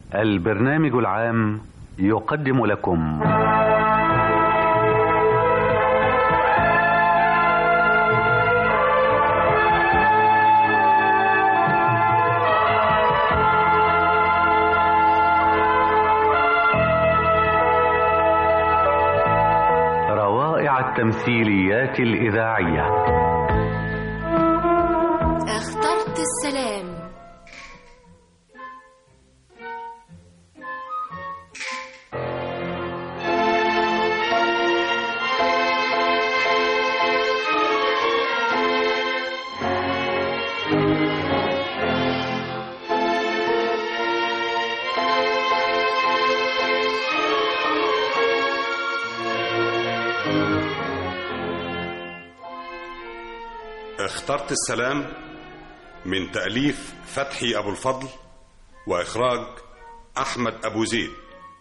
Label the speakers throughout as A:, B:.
A: البرنامج العام يقدم لكم روائع التمثيليات الإذاعية
B: اخترت السلام
C: اخترت السلام من تأليف فتحي أبو الفضل وإخراج أحمد أبو زيد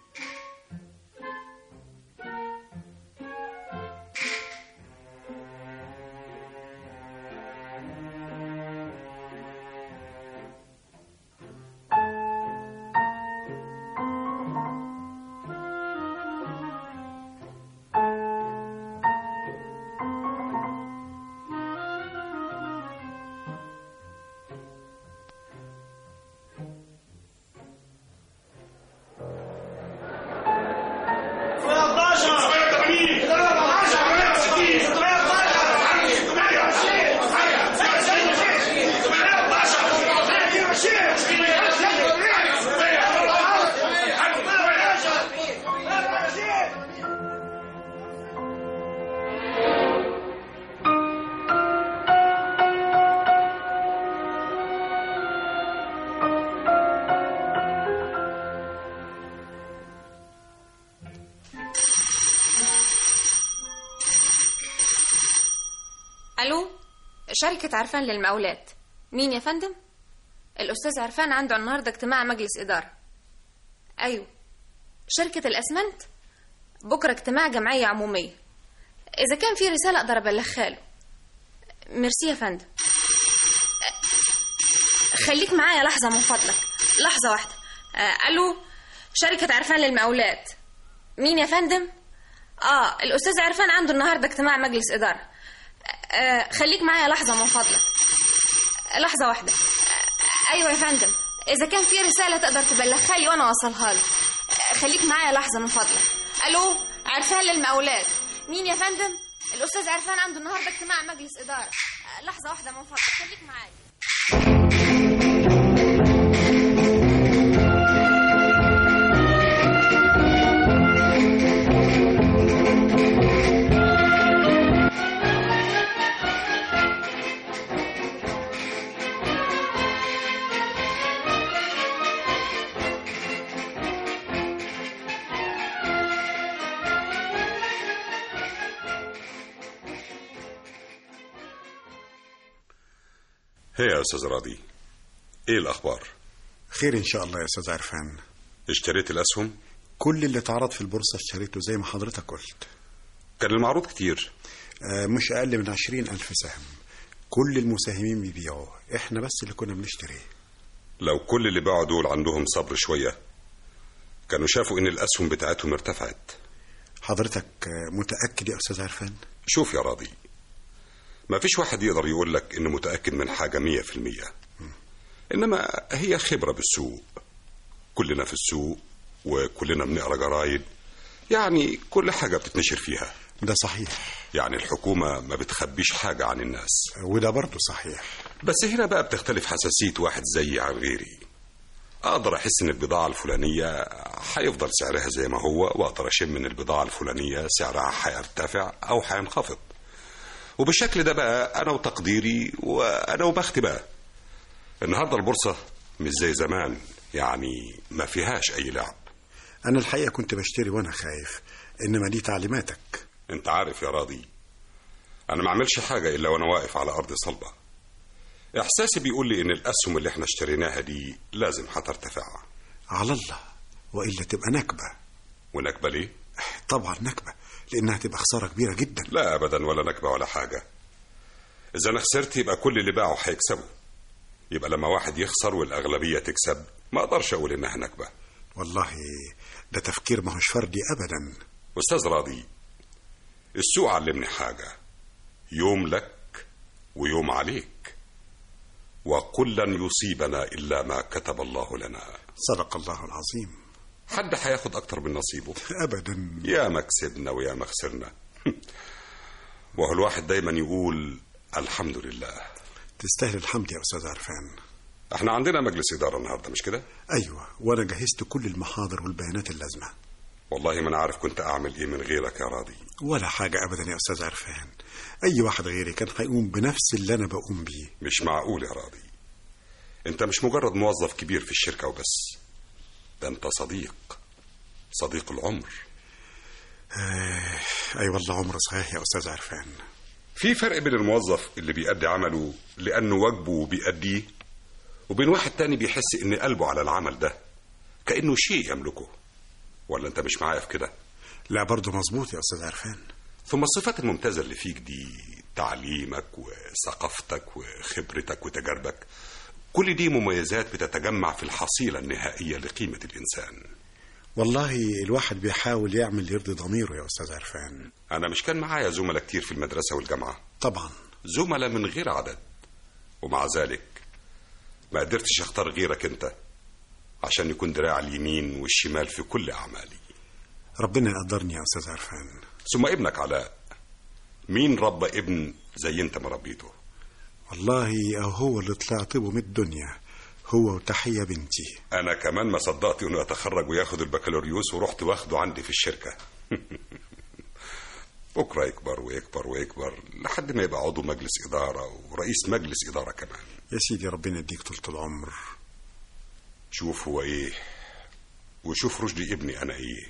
B: الو شركة عرفان للمقاولات مين يا فندم الأستاذ عرفان عنده النهاردة اجتماع مجلس إدارة أيوه شركة الأسمنت بكرة اجتماع جمعية عمومية إذا كان في رسالة أقدر أبلغها له ميرسي يا فندم خليك معايا لحظة من فضلك لحظة واحدة آه، ألو شركة عرفان للمقاولات مين يا فندم؟ آه الأستاذ عرفان عنده النهاردة اجتماع مجلس إدارة آه، خليك معايا لحظة من فضلك لحظة واحدة آه، أيوة يا فندم إذا كان في رسالة تقدر تبلغها لي وأنا أوصلها له آه، خليك معايا لحظة من فضلك ألو عرفان للمقاولات مين يا فندم؟ الأستاذ عرفان عنده النهاردة اجتماع مجلس إدارة آه، لحظة واحدة من فضلك خليك معايا
C: هي يا أستاذ راضي إيه الأخبار
D: خير ان شاء الله يا استاذ عرفان
C: اشتريت الأسهم
D: كل اللي اتعرض في البورصة اشتريته زي ما حضرتك قلت
C: كان المعروض كتير
D: آه، مش أقل من عشرين ألف سهم كل المساهمين بيبيعوا احنا بس اللي كنا بنشتريه
C: لو كل اللي باعوا دول عندهم صبر شوية كانوا شافوا إن الأسهم بتاعتهم ارتفعت
D: حضرتك آه، متأكد يا أستاذ عرفان
C: شوف يا راضي ما فيش واحد يقدر يقول لك إنه متأكد من حاجة مية في المية إنما هي خبرة بالسوق كلنا في السوق وكلنا بنقرا جرايد يعني كل حاجة بتتنشر فيها
D: ده صحيح
C: يعني الحكومة ما بتخبيش حاجة عن الناس
D: وده برضه صحيح
C: بس هنا بقى بتختلف حساسية واحد زيي عن غيري أقدر أحس إن البضاعة الفلانية هيفضل سعرها زي ما هو وأقدر أشم إن البضاعة الفلانية سعرها هيرتفع أو هينخفض وبالشكل ده بقى أنا وتقديري وأنا وبختي بقى النهاردة البورصة مش زي زمان يعني ما فيهاش أي لعب
D: أنا الحقيقة كنت بشتري وأنا خايف إنما دي تعليماتك
C: أنت عارف يا راضي أنا ما أعملش حاجة إلا وأنا واقف على أرض صلبة إحساسي بيقول لي إن الأسهم اللي إحنا اشتريناها دي لازم هترتفع
D: على الله وإلا تبقى نكبة
C: ونكبة ليه؟
D: طبعا نكبة لأنها تبقى خسارة كبيرة جدا
C: لا أبدا ولا نكبة ولا حاجة إذا أنا خسرت يبقى كل اللي باعوا هيكسبوا يبقى لما واحد يخسر والأغلبية تكسب ما أقدرش أقول إنها نكبة
D: والله ده تفكير ما هوش فردي ابدا
C: أستاذ راضي السوق علمني حاجة يوم لك ويوم عليك وقل لن يصيبنا إلا ما كتب الله لنا
D: صدق الله العظيم
C: حد هياخد أكتر من نصيبه
D: ابدا
C: يا ما كسبنا ويا ما خسرنا وهو الواحد دايما يقول الحمد لله
D: تستاهل الحمد يا استاذ عرفان
C: احنا عندنا مجلس إدارة النهاردة مش كده
D: ايوه وانا جهزت كل المحاضر والبيانات اللازمه
C: والله ما أنا عارف كنت أعمل إيه من غيرك يا راضي
D: ولا حاجه ابدا يا استاذ عرفان اي واحد غيري كان هيقوم بنفس اللي انا بقوم بيه
C: مش معقول يا راضي انت مش مجرد موظف كبير في الشركة وبس ده انت صديق صديق العمر
D: اي والله عمر صحيح يا استاذ عرفان
C: في فرق بين الموظف اللي بيأدي عمله لأنه واجبه وبيأديه وبين واحد تاني بيحس إن قلبه على العمل ده كأنه شيء يملكه ولا أنت مش معايا في كده
D: لا برضه مظبوط يا استاذ عرفان
C: ثم الصفات الممتازة اللي فيك دي تعليمك وثقافتك وخبرتك وتجاربك كل دي مميزات بتتجمع في الحصيلة النهائية لقيمة الإنسان
D: والله الواحد بيحاول يعمل يرضي ضميره يا استاذ عرفان
C: أنا مش كان معايا زملاء كتير في المدرسة والجامعة
D: طبعا
C: زملاء من غير عدد ومع ذلك ما قدرتش اختار غيرك انت عشان يكون دراع اليمين والشمال في كل اعمالي
D: ربنا يقدرني يا استاذ عرفان
C: ثم ابنك علاء مين ربى ابن زي انت ما ربيته
D: والله أهو هو اللي طلعت به من الدنيا هو وتحية بنتي
C: انا كمان ما صدقت انه يتخرج وياخد البكالوريوس ورحت واخده عندي في الشركه بكره يكبر ويكبر ويكبر لحد ما يبقى عضو مجلس اداره ورئيس مجلس اداره كمان
D: يا سيدي ربنا يديك طولة العمر
C: شوف هو ايه وشوف رشدي ابني انا ايه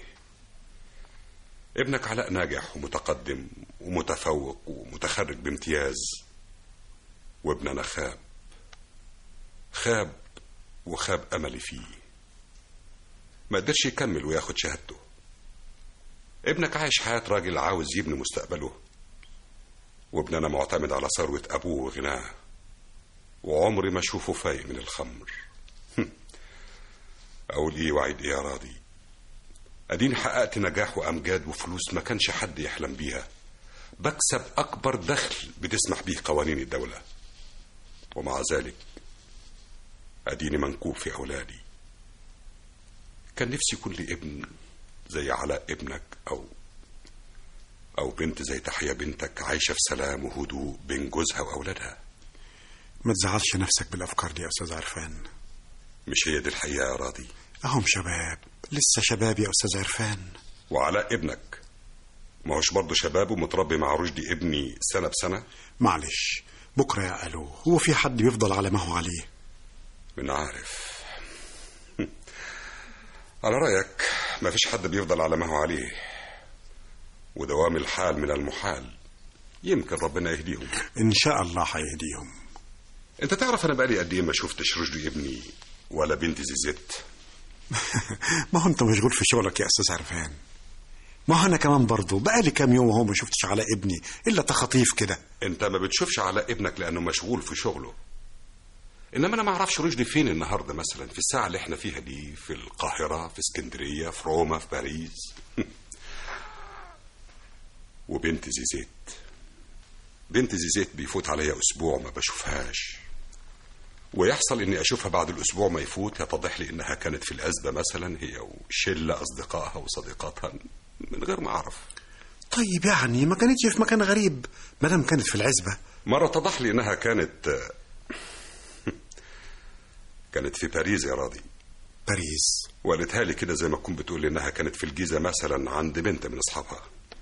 C: ابنك علاء ناجح ومتقدم ومتفوق ومتخرج بامتياز وابننا خاب خاب وخاب املي فيه ما قدرش يكمل وياخد شهادته ابنك عايش حياة راجل عاوز يبني مستقبله وابننا معتمد على ثروة أبوه وغناه وعمري ما أشوفه فايق من الخمر أقول إيه وعيد إيه يا راضي أديني حققت نجاح وأمجاد وفلوس ما كانش حد يحلم بيها بكسب أكبر دخل بتسمح به قوانين الدولة ومع ذلك أديني منكوب في أولادي كان نفسي يكون لي ابن زي علاء ابنك أو أو بنت زي تحيا بنتك عايشة في سلام وهدوء بين جوزها وأولادها
D: ما تزعلش نفسك بالأفكار دي يا أستاذ عرفان
C: مش هي دي الحقيقة يا راضي
D: أهم شباب لسه شباب يا أستاذ عرفان
C: وعلاء ابنك ما هوش برضه شباب ومتربي مع رشدي ابني سنة بسنة
D: معلش بكرة يا ألو هو في حد بيفضل على ما هو عليه
C: من عارف على رأيك ما فيش حد بيفضل على ما هو عليه ودوام الحال من المحال يمكن ربنا يهديهم
D: إن شاء الله هيهديهم
C: انت تعرف انا بقالي قد ايه ما شفتش رشدي ابني ولا بنتي زيزت
D: ما هو أنت مشغول في شغلك يا أستاذ عرفان ما هو أنا كمان برضه بقالي كام يوم وهو ما شفتش على ابني إلا تخطيف كده
C: انت ما بتشوفش على ابنك لانه مشغول في شغله انما انا ما اعرفش رشدي فين النهارده مثلا في الساعه اللي احنا فيها دي في القاهره في اسكندريه في روما في باريس وبنت زيزيت بنت زيزيت بيفوت عليا اسبوع ما بشوفهاش ويحصل اني اشوفها بعد الاسبوع ما يفوت يتضح لي انها كانت في الازبه مثلا هي وشله اصدقائها وصديقاتها من غير ما اعرف
D: طيب يعني ما كانتش في مكان غريب ما دام كانت في العزبة
C: مرة اتضح لي إنها كانت كانت في باريس يا راضي
D: باريس
C: وقالتها لي كده زي ما تكون بتقول لي إنها كانت في الجيزة مثلا عند بنت من أصحابها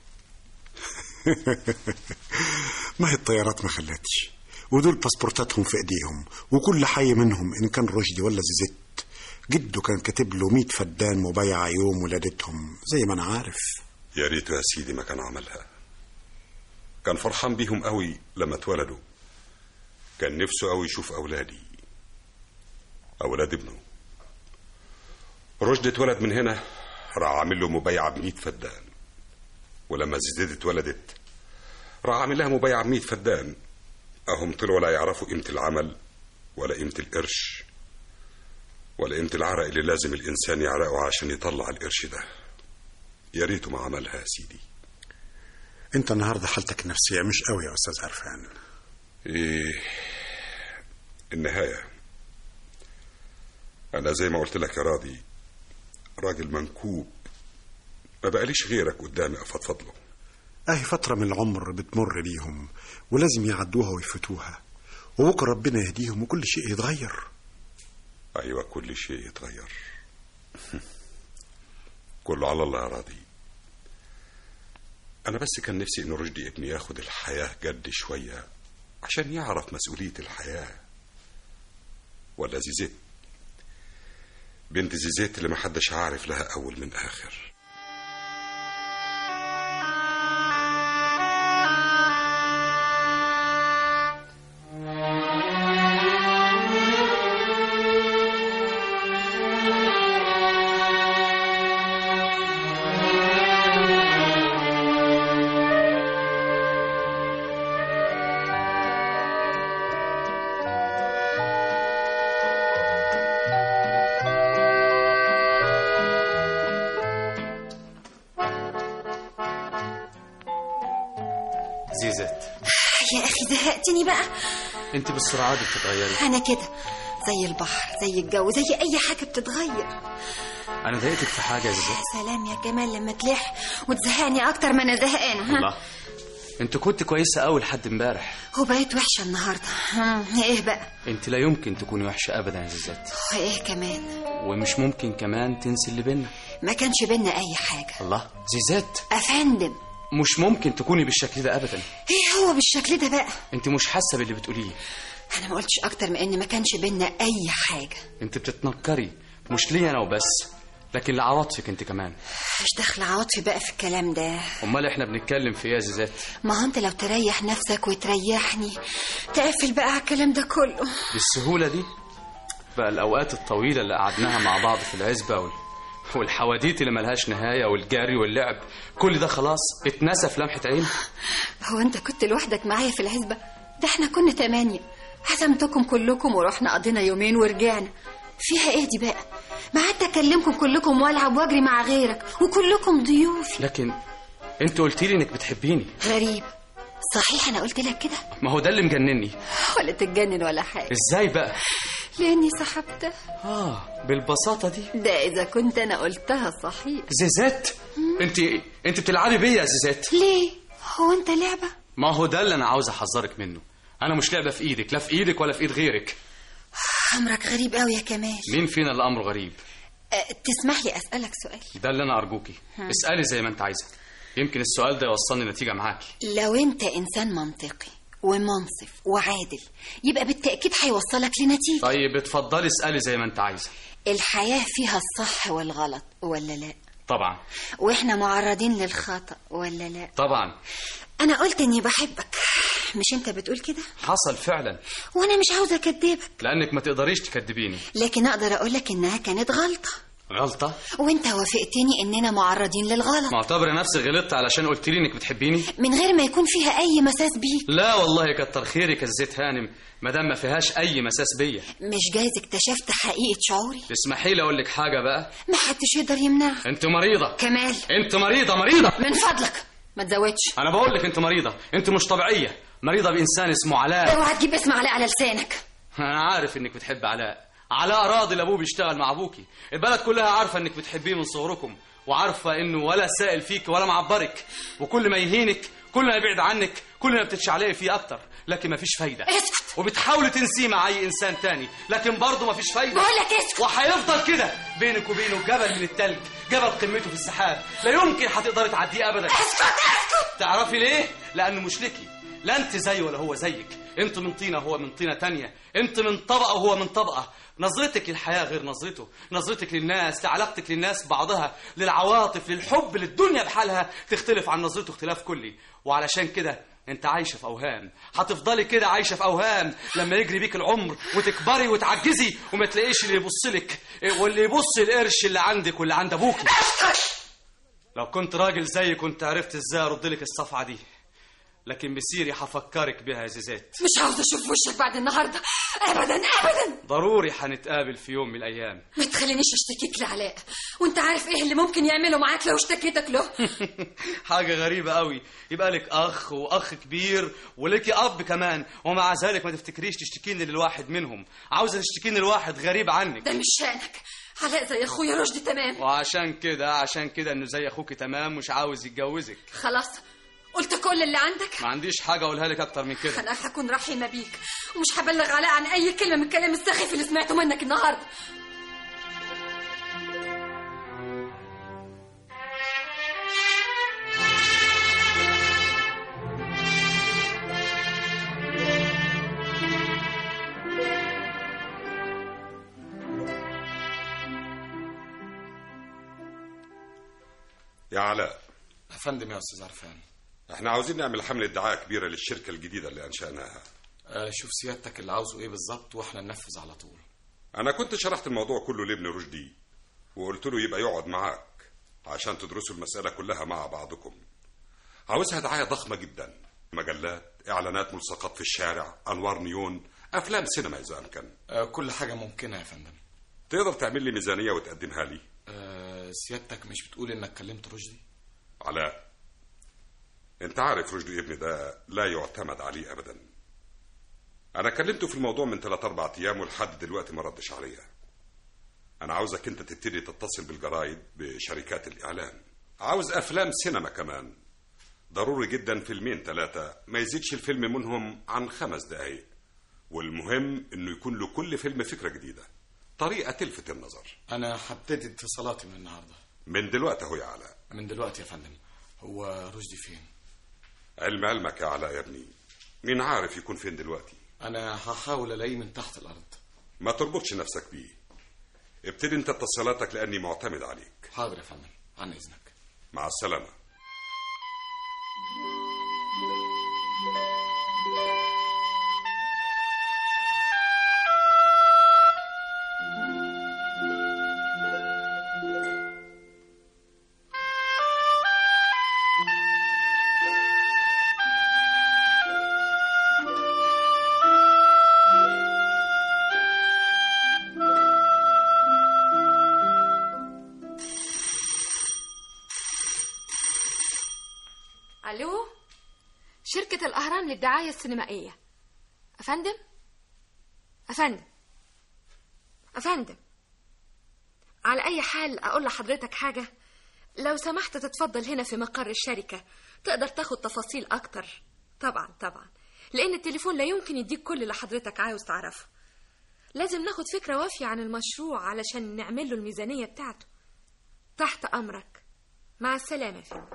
D: ما هي الطيارات ما خلتش ودول باسبورتاتهم في ايديهم وكل حي منهم ان كان رشدي ولا زيزت جده كان كاتب له 100 فدان مبايعة يوم ولادتهم زي ما انا عارف
C: يا ريته يا سيدي ما كان عملها كان فرحان بيهم قوي لما اتولدوا كان نفسه قوي يشوف أولادي أولاد ابنه رشدي اتولد من هنا راح عامل له مبايعة ب 100 فدان ولما زيزيد اتولدت راح عامل لها مبايعة ب 100 فدان أهم طلعوا لا يعرفوا قيمة العمل ولا قيمة القرش ولا انت العرق اللي لازم الانسان يعرقه عشان يطلع القرش ده يا ريته ما عملها يا سيدي
D: انت النهارده حالتك النفسيه مش قوي يا استاذ عرفان
C: ايه النهاية انا زي ما قلت لك يا راضي راجل منكوب ما بقاليش غيرك قدامي افضفض له
D: اهي فتره من العمر بتمر بيهم ولازم يعدوها ويفوتوها وبكره ربنا يهديهم وكل شيء يتغير
C: ايوه كل شيء يتغير كله على الله يا راضي انا بس كان نفسي ان رشدي ابني ياخد الحياه جد شويه عشان يعرف مسؤوليه الحياه ولا زيزيت بنت زيزيت اللي محدش عارف لها اول من اخر
E: زيزات
F: يا اخي زهقتني بقى
E: انت بالسرعه دي بتتغيري
F: انا كده زي البحر زي الجو زي اي حاجه بتتغير
E: انا ضايقتك في حاجه يا زيزات
F: سلام يا جمال لما تلح وتزهقني اكتر ما انا زهقانه ها
E: الله انت كنت كويسه قوي لحد امبارح
F: وبقيت وحشه النهارده ها، ايه بقى
E: انت لا يمكن تكوني وحشه ابدا يا زيزات
F: وايه كمان
E: ومش ممكن كمان تنسي اللي بينا
F: ما كانش بينا اي حاجه
E: الله زيزات
F: افندم
E: مش ممكن تكوني بالشكل ده ابدا
F: ايه هو بالشكل ده بقى
E: انت مش حاسه باللي بتقوليه
F: انا ما قلتش اكتر من ان ما كانش بينا اي حاجه
E: انت بتتنكري مش ليا انا وبس لكن لعواطفك انت كمان
F: مش داخله عواطفي بقى في الكلام ده
E: امال احنا بنتكلم في ايه يا زيزات
F: ما هو انت لو تريح نفسك وتريحني تقفل بقى على الكلام ده كله
E: بالسهوله دي بقى الاوقات الطويله اللي قعدناها مع بعض في العزبه وال... والحواديت اللي ملهاش نهايه والجري واللعب كل ده خلاص اتنسى في لمحه عين
F: هو انت كنت لوحدك معايا في العزبة ده احنا كنا تمانية عزمتكم كلكم ورحنا قضينا يومين ورجعنا فيها ايه دي بقى ما قعدت اكلمكم كلكم والعب واجري مع غيرك وكلكم ضيوفي
E: لكن انت قلت لي انك بتحبيني
F: غريب صحيح انا قلت لك كده
E: ما هو ده اللي مجنني
F: ولا تتجنن ولا حاجة
E: ازاي بقى
F: لاني سحبتها
E: اه بالبساطه دي
F: ده اذا كنت انا قلتها صحيح
E: زيزات انت انت بتلعبي بيا يا زيزات
F: ليه هو انت لعبة
E: ما هو ده اللي انا عاوز احذرك منه انا مش لعبه في ايدك لا في ايدك ولا في ايد غيرك
F: امرك غريب قوي يا كمال
E: مين فينا اللي امره غريب
F: أه تسمح لي اسالك سؤال
E: ده اللي انا ارجوكي اسالي زي ما انت عايزه يمكن السؤال ده يوصلني نتيجه معاكي
F: لو انت انسان منطقي ومنصف وعادل يبقى بالتاكيد هيوصلك لنتيجه
E: طيب اتفضلي اسالي زي ما انت عايزه
F: الحياه فيها الصح والغلط ولا لا
E: طبعا
F: واحنا معرضين للخطا ولا لا
E: طبعا
F: انا قلت اني بحبك مش انت بتقول كده
E: حصل فعلا
F: وانا مش عاوزه اكدبك
E: لانك ما تقدريش تكدبيني
F: لكن اقدر اقولك انها كانت غلطه
E: غلطه
F: وانت وافقتني اننا معرضين للغلط
E: معتبره نفسي غلطت علشان قلت لي انك بتحبيني
F: من غير ما يكون فيها اي مساس بيك
E: لا والله كتر خيرك يا زيت هانم ما دام ما فيهاش اي مساس بيا
F: مش جايز اكتشفت حقيقه شعوري
E: تسمحي لي اقول لك حاجه بقى
F: ما حدش يقدر يمنعها
E: انت مريضه
F: كمال
E: انت مريضه مريضه
F: من فضلك ما تزودش
E: انا بقول لك انت مريضه انت مش طبيعيه مريضه بانسان اسمه علاء
F: اوعى تجيب اسم علاء على لسانك
E: انا عارف انك بتحب علاء علاء راضي لابوه بيشتغل مع ابوكي البلد كلها عارفه انك بتحبيه من صغركم وعارفه انه ولا سائل فيك ولا معبرك وكل ما يهينك كل ما يبعد عنك كل ما بتتشعلقي فيه اكتر لكن مفيش فايده
F: اسكت
E: وبتحاولي تنسيه مع اي انسان تاني لكن برضه مفيش فايده
F: بقول لك اسكت
E: وهيفضل كده بينك وبينه جبل من التلج جبل قمته في السحاب لا يمكن هتقدري تعديه ابدا
F: اسكت اسكت
E: تعرفي ليه؟ لأنه مش ليكي لا أنت زيه ولا هو زيك أنت من طينة وهو من طينة تانية أنت من طبقة وهو من طبقة نظرتك للحياة غير نظرته نظرتك للناس لعلاقتك للناس بعضها للعواطف للحب للدنيا بحالها تختلف عن نظرته اختلاف كلي وعلشان كده انت عايشة في اوهام هتفضلي كده عايشة في اوهام لما يجري بيك العمر وتكبري وتعجزي وما تلاقيش اللي يبص لك واللي يبص القرش اللي عندك واللي عند ابوكي لو كنت راجل زي كنت عرفت ازاي ارد لك الصفعه دي لكن مسيري هفكرك بها يا زيزات
F: مش عاوزة أشوف وشك بعد النهاردة أبدا أبدا
E: ضروري هنتقابل في يوم من الايام
F: ما تخلينيش أشتكيك لعلاء وأنت عارف إيه اللي ممكن يعمله معاك لو اشتكيتك له
E: حاجة غريبة قوي يبقى لك أخ وأخ كبير ولك أب كمان ومع ذلك ما تفتكريش تشتكيني للواحد منهم عاوزة تشتكيني لواحد غريب عنك
F: ده مش شأنك علاء زي أخويا رشدي تمام
E: وعشان كده عشان كده إنه زي أخوك تمام مش عاوز يتجوزك
F: خلاص قلت كل اللي عندك
E: ما عنديش حاجة أقولها لك أكتر من كده
F: أنا هكون رحيمة بيك ومش هبلغ علاء عن أي كلمة من الكلام السخيف اللي سمعته منك النهاردة
C: يا علاء
G: افندم يا استاذ عرفان
C: احنا عاوزين نعمل حملة دعاية كبيرة للشركة الجديدة اللي أنشأناها
G: آه، شوف سيادتك اللي عاوزه ايه بالظبط واحنا ننفذ على طول
C: أنا كنت شرحت الموضوع كله لابن رشدي وقلت له يبقى يقعد معاك عشان تدرسوا المسألة كلها مع بعضكم عاوزها دعاية ضخمة جدا مجلات إعلانات ملصقات في الشارع أنوار نيون أفلام سينما إذا أمكن
G: آه، كل حاجه ممكنه يا فندم
C: تقدر تعمل لي ميزانية وتقدمها لي
G: آه، سيادتك مش بتقول انك كلمت رشدي
C: علاء انت عارف رشدي ابني ده لا يعتمد عليه ابدا انا كلمته في الموضوع من 3 4 ايام ولحد دلوقتي ما ردش عليا انا عاوزك انت تبتدي تتصل بالجرايد بشركات الاعلان عاوز افلام سينما كمان ضروري جدا فيلمين ثلاثة ما يزيدش الفيلم منهم عن خمس دقايق والمهم انه يكون لكل فيلم فكرة جديدة طريقة تلفت النظر
G: انا هبتدي اتصالاتي من النهارده
C: من دلوقتي اهو يا علاء
G: من دلوقتي يا فندم هو رشدي فين
C: علم علمك يا علاء يا ابني مين عارف يكون فين دلوقتي
G: انا هحاول الاقيه من تحت الارض
C: ما تربطش نفسك بيه ابتدي انت اتصالاتك لاني معتمد عليك
G: حاضر يا فندم عن اذنك
C: مع السلامه
H: الو شركة الأهرام للدعاية السينمائية أفندم أفندم أفندم على أي حال أقول لحضرتك حاجة لو سمحت تتفضل هنا في مقر الشركة تقدر تاخد تفاصيل أكتر طبعا طبعا لأن التليفون لا يمكن يديك كل اللي حضرتك عاوز تعرفه لازم ناخد فكرة وافية عن المشروع علشان نعمل له الميزانية بتاعته تحت أمرك مع السلامة يا فندم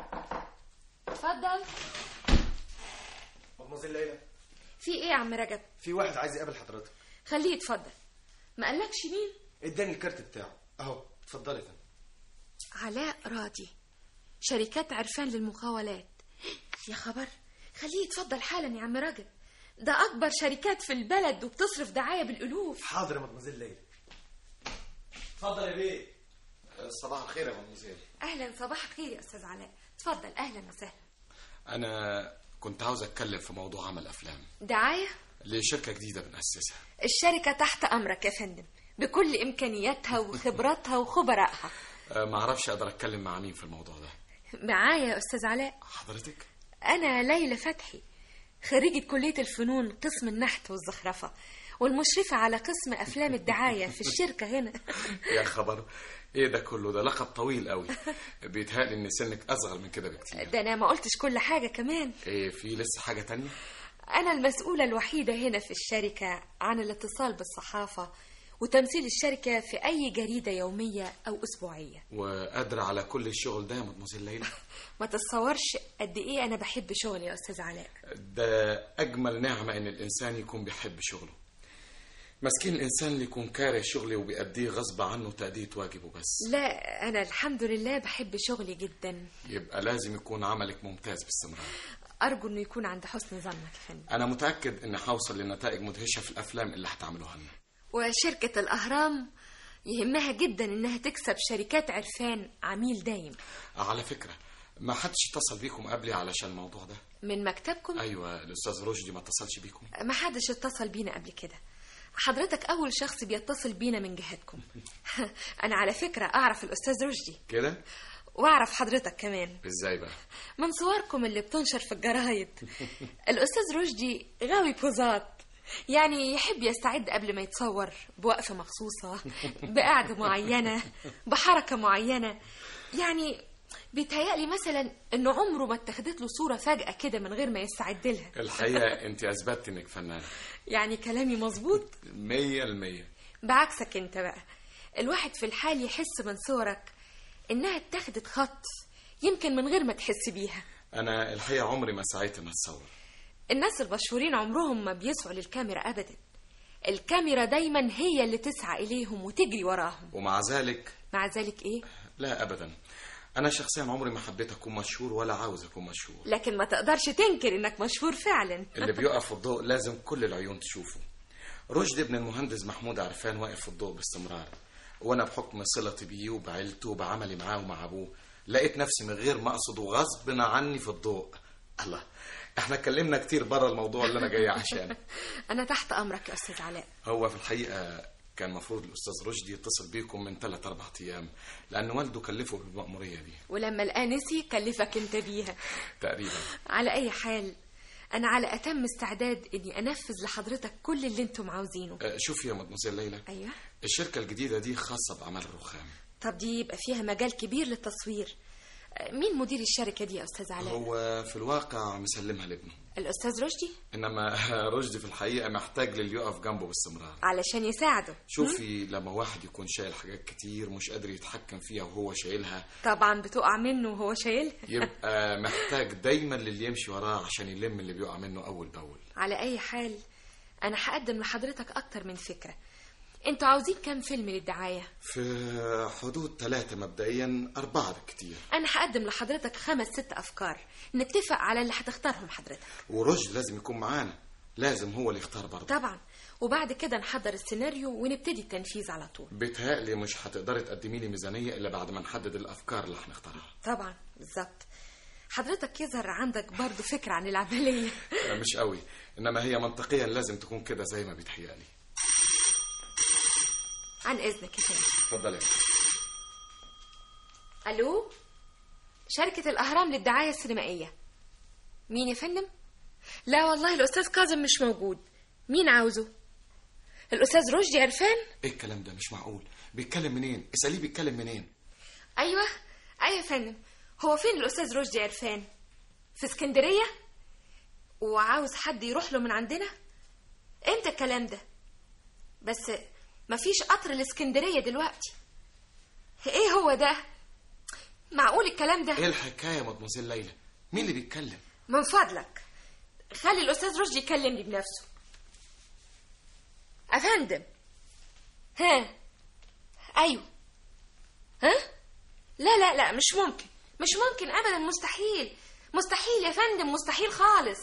H: اتفضل
I: مدموزيل ليلى
H: في ايه يا عم رجب
I: في واحد عايز يقابل حضرتك
H: خليه يتفضل ما قالكش مين
I: اداني الكارت بتاعه اهو اتفضلي يا فندم
H: علاء راضي شركات عرفان للمقاولات يا خبر خليه يتفضل حالا يا عم رجب ده اكبر شركات في البلد وبتصرف دعايه بالالوف
I: حاضر يا مدموزيل ليلى اتفضل يا بيه
G: صباح الخير يا مدموزيل
H: اهلا صباح الخير يا استاذ علاء اتفضل اهلا وسهلا
G: انا كنت عاوز اتكلم في موضوع عمل افلام
H: دعايه
G: لشركه جديده بنأسسها
H: الشركه تحت امرك يا فندم بكل امكانياتها وخبراتها وخبرائها
G: آه، ما اعرفش اقدر اتكلم مع مين في الموضوع ده
H: معايا يا استاذ علاء
G: حضرتك
H: أنا ليلى فتحي خريجة كلية الفنون قسم النحت والزخرفة والمشرفة على قسم أفلام الدعاية في الشركة هنا
G: يا خبر ايه ده كله ده لقب طويل قوي بيتهيألي ان سنك اصغر من كده بكتير
H: ده أنا ما قلتش كل حاجة كمان
G: ايه في لسه حاجه تانية
H: أنا المسؤولة الوحيدة هنا في الشركة عن الاتصال بالصحافة وتمثيل الشركة في أي جريدة يومية أو أسبوعية
G: وقادره على كل الشغل ده يا مدموزيل ليلى
H: ما تتصورش قد إيه أنا بحب شغلي يا أستاذ علاء
G: ده اجمل نعمه ان الانسان يكون بيحب شغله مسكين الانسان اللي يكون كاره شغله وبيأديه غصب عنه تأدية واجبه بس
H: لا أنا الحمد لله بحب شغلي جدا
G: يبقى لازم يكون عملك ممتاز باستمرار
H: أرجو إنه يكون عند حسن ظنك يا فندم
G: انا متاكد ان هوصل لنتائج مدهشه في الافلام اللي هتعملوها لنا
H: وشركة الأهرام يهمها جدا إنها تكسب شركات عرفان عميل دايم
G: على فكره ما حدش اتصل بيكم قبلي علشان الموضوع ده
H: من مكتبكم
G: ايوه الاستاذ رشدي ما اتصلش بيكم
H: ما حدش اتصل بينا قبل كده حضرتك أول شخص بيتصل بينا من جهتكم أنا على فكرة أعرف الأستاذ رشدي
G: كده
H: وأعرف حضرتك كمان
G: ازاي بقى
H: من صوركم اللي بتنشر في الجرايد الأستاذ رشدي غاوي بوزات يعني يحب يستعد قبل ما يتصور بوقفة مخصوصة بقعدة معينة بحركة معينة يعني بيتهيألي مثلا إنه عمره ما اتخذت له صورة فجأة كده من غير ما يستعد لها
G: الحقيقه انت اثبتت انك فنان
H: يعني كلامي مظبوط
G: مية المية
H: بعكسك انت بقى الواحد في الحال يحس من صورك انها اتخذت خط يمكن من غير ما تحس بيها
G: انا الحقيقه عمري ما سعيت ان اتصور
H: الناس المشهورين عمرهم ما بيسعوا للكاميرا ابدا الكاميرا دايما هي اللي تسعى اليهم وتجري وراهم
G: ومع ذلك
H: مع ذلك ايه
G: لا ابدا انا شخصيا عمري ما حبيت اكون مشهور ولا عاوز اكون مشهور
H: لكن ما تقدرش تنكر انك مشهور فعلا
G: اللي بيقف في الضوء لازم كل العيون تشوفه رشدي ابن المهندس محمود عرفان واقف في الضوء باستمرار وانا بحكم صلتي بيه وبعيلته وبعملي معاه ومع ابوه لقيت نفسي من غير ما اقصد وغصب عني في الضوء الله احنا اتكلمنا كتير بره الموضوع اللي انا جاي عشانه
H: انا تحت امرك يا استاذ علاء
G: هو في الحقيقه كان المفروض الاستاذ رشدي يتصل بيكم من ثلاث اربع ايام لان والده كلفه بالمأموريه دي
H: ولما لقاه نسي كلفك انت بيها
G: تقريبا
H: على اي حال انا على اتم استعداد اني انفذ لحضرتك كل اللي انتم عاوزينه
G: آه، شوفي يا مدموزيل ليلى
H: ايوه
G: الشركه الجديده دي خاصه باعمال الرخام
H: طب دي يبقى فيها مجال كبير للتصوير آه، مين مدير الشركه دي يا استاذ علاء
G: هو في الواقع مسلمها لابنه
H: الاستاذ رشدي
G: انما رشدي في الحقيقه محتاج للي يقف جنبه باستمرار
H: علشان يساعده
G: شوفي لما واحد يكون شايل حاجات كتير مش قادر يتحكم فيها وهو شايلها
H: طبعا بتقع منه وهو شايلها
G: يبقى محتاج دايما للي يمشي وراه عشان يلم اللي بيقع منه اول باول
H: على اي حال انا هقدم لحضرتك اكتر من فكره انتوا عاوزين كام فيلم للدعايه
G: في حدود ثلاثة مبدئيا أربعة بالكتير
H: انا هقدم لحضرتك خمس ست افكار نتفق على اللي هتختارهم حضرتك
G: ورشد لازم يكون معانا لازم هو اللي يختار برضه
H: طبعا وبعد كده نحضر السيناريو ونبتدي التنفيذ على طول
G: بيتهيألي مش هتقدري تقدمي لي ميزانية إلا بعد ما نحدد الأفكار اللي هنختارها
H: طبعا بالظبط حضرتك يظهر عندك برضو فكرة عن العملية
G: مش قوي إنما هي منطقيا لازم تكون كده زي ما بيتهيألي
H: عن إذنك يا فندم
G: اتفضلي
H: ألو شركة الأهرام للدعاية السينمائية مين يا فندم؟ لا والله الأستاذ كاظم مش موجود مين عاوزه؟ الأستاذ رشدي عرفان؟
G: إيه الكلام ده مش معقول بيتكلم منين اسأليه بيتكلم منين
H: أيوة أيوة يا فندم هو فين الأستاذ رشدي عرفان؟ في اسكندرية؟ وعاوز حد يروح له من عندنا؟ امتى الكلام ده؟ بس مفيش قطر الاسكندرية دلوقتي ايه هو ده؟ معقول الكلام ده؟
G: إيه الحكاية يا مدموزيل ليلى مين اللي بيتكلم
H: من فضلك خلي الأستاذ رشدي يكلمني بنفسه أفندم ها أيوه ها لا لا لا مش ممكن مش ممكن أبدا مستحيل مستحيل يا فندم مستحيل خالص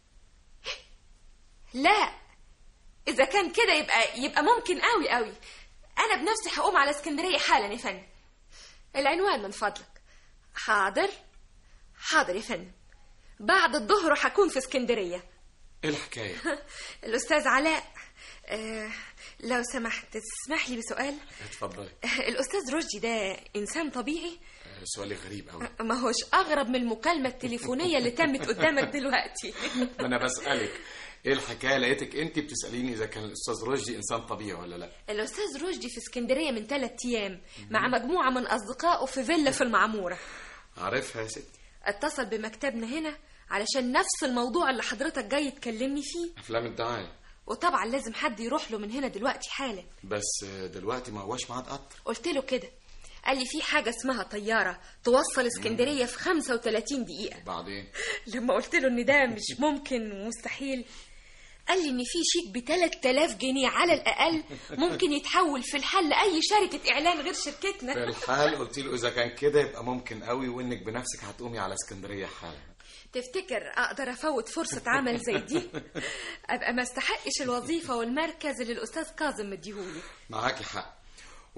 H: لا إذا كان كده يبقى يبقى ممكن قوي قوي أنا بنفسي هقوم على اسكندرية حالا يا فندم العنوان من فضلك حاضر حاضر يا فندم بعد الظهر هكون في اسكندرية
G: إيه الحكاية
H: الأستاذ علاء آه لو سمحت تسمح لي بسؤال
G: اتفضلي
H: الأستاذ رشدي ده إنسان طبيعي
G: آه، سؤالي غريب قوي
H: ما هوش أغرب من المكالمة التليفونية اللي تمت قدامك دلوقتي
G: ما أنا بسألك إيه الحكاية لقيتك أنت بتسأليني إذا كان الأستاذ رشدي إنسان طبيعي ولا لا
H: الأستاذ رشدي في اسكندرية من ثلاث أيام مع مجموعة من أصدقائه في فيلا في المعمورة
G: عارفها يا ستي
H: اتصل بمكتبنا هنا علشان نفس الموضوع اللي حضرتك جاي تكلمني فيه
G: أفلام الدعاية
H: وطبعا لازم حد يروح له من هنا دلوقتي حالا
G: بس دلوقتي ما هواش ميعاد قطر
H: قلت له كده قال لي في حاجة اسمها طيارة توصل اسكندرية في 35 دقيقة
G: بعدين
H: لما قلت له ان ده مش ممكن ومستحيل قال لي ان في شيك ب 3000 جنيه على الاقل ممكن يتحول في الحال لاي شركه اعلان غير شركتنا
G: في الحال قلت له إذا كان كده يبقى ممكن قوي وإنك بنفسك هتقومي على اسكندرية حالا
H: تفتكر اقدر افوت فرصه عمل زي دي ابقى ما استحقش الوظيفه والمركز اللي الاستاذ كاظم مديهولي
G: معاكي حق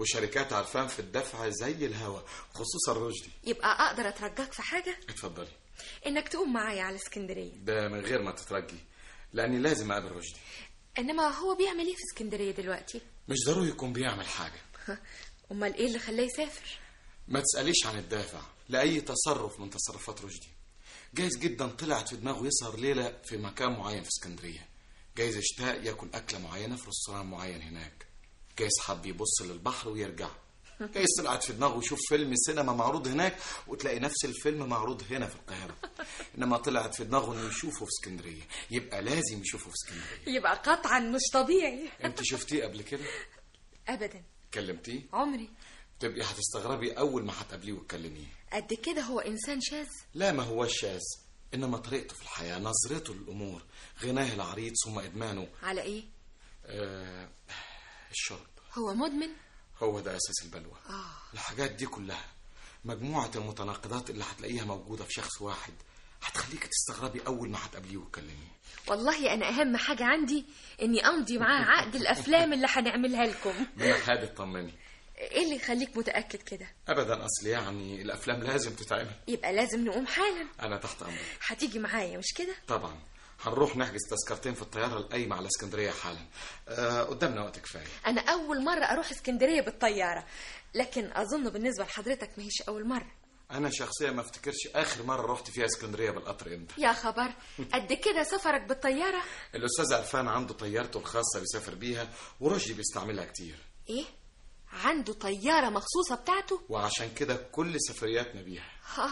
G: وشركات عرفان في الدفع زي الهوا خصوصا رشدي
H: يبقى اقدر اترجاك في حاجه
G: اتفضلي
H: انك تقوم معايا على اسكندريه
G: ده من غير ما تترجي لاني لازم اقابل رشدي
H: انما هو بيعمل ايه في اسكندريه دلوقتي
G: مش ضروري يكون بيعمل حاجه
H: امال ايه اللي خلاه يسافر
G: ما تساليش عن الدافع لاي تصرف من تصرفات رشدي جايز جدا طلعت في دماغه يسهر ليله في مكان معين في اسكندريه جايز اشتاق ياكل اكله معينه في رستوران معين هناك جايز حب يبص للبحر ويرجع جايز طلعت في دماغه يشوف فيلم سينما معروض هناك وتلاقي نفس الفيلم معروض هنا في القاهره انما طلعت في دماغه انه يشوفه في اسكندريه يبقى لازم يشوفه في اسكندريه
H: يبقى قطعا مش طبيعي
G: انت شفتيه قبل كده
H: ابدا
G: كلمتيه
H: عمري
G: تبقي هتستغربي اول ما هتقابليه وتكلميه
H: قد كده هو انسان شاذ
G: لا ما هوش شاذ انما طريقته في الحياه نظرته للامور غناه العريض ثم ادمانه
H: على ايه
G: آه الشرب
H: هو مدمن
G: هو ده اساس البلوى
H: آه.
G: الحاجات دي كلها مجموعه المتناقضات اللي هتلاقيها موجوده في شخص واحد هتخليك تستغربي اول ما هتقابليه وتكلميه
H: والله انا اهم حاجه عندي اني امضي معاه عقد الافلام اللي هنعملها لكم
G: من حابب اطمني
H: ايه اللي يخليك متاكد كده
G: ابدا اصل يعني الافلام لازم تتعمل
H: يبقى لازم نقوم حالا
G: انا تحت امرك
H: هتيجي معايا مش كده
G: طبعا هنروح نحجز تذكرتين في الطياره القايمه على اسكندريه حالا آه قدامنا وقت كفايه
H: انا اول مره اروح اسكندريه بالطياره لكن اظن بالنسبه لحضرتك ما هيش اول مره
G: انا شخصيا ما افتكرش اخر مره رحت فيها اسكندريه بالقطر امتى
H: يا خبر قد كده سفرك بالطياره
G: الاستاذ عرفان عنده طيارته الخاصه بيسافر بيها ورشدي بيستعملها كتير
H: ايه عنده طياره مخصوصه بتاعته
G: وعشان كده كل سفرياتنا بيها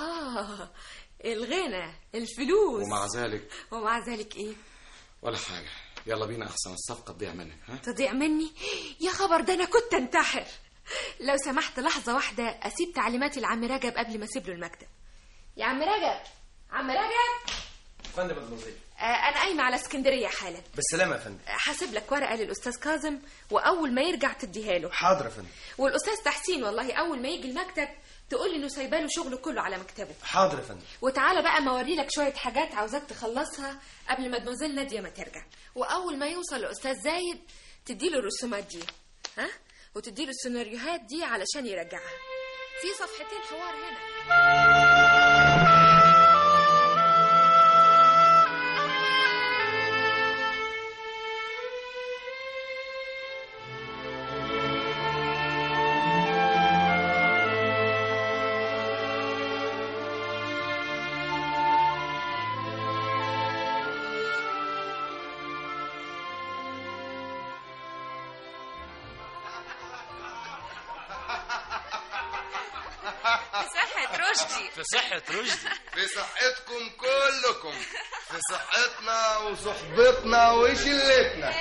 H: آه الغنى الفلوس
G: ومع ذلك
H: ومع ذلك ايه
G: ولا حاجه يلا بينا احسن الصفقه تضيع منك ها
H: تضيع مني يا خبر ده انا كنت انتحر لو سمحت لحظة واحدة أسيب تعليماتي لعم رجب قبل ما أسيب له المكتب يا عم رجب عم رجب
I: فندم مدموزيل
H: آه أنا قايمة على اسكندرية حالا
I: بالسلامه يا فندم
H: هسيب لك ورقة للأستاذ كاظم وأول ما يرجع تديها له
I: حاضر يا فندم
H: والأستاذ تحسين والله أول ما يجي المكتب تقول لي إنه سايباله شغله كله على مكتبه
I: حاضر يا فندم
H: وتعالى بقى ما اوري لك شويه حاجات عاوزاك تخلصها قبل ما مدموزيل ناديه ما ترجع واول ما يوصل الاستاذ زايد تديله الرسومات دي ها وتديله السيناريوهات دي علشان يرجعها في صفحتين حوار هنا
B: صحة رشدي
J: في صحة رشدي
K: في صحتكم كلكم في صحتنا وصحبتنا وشلتنا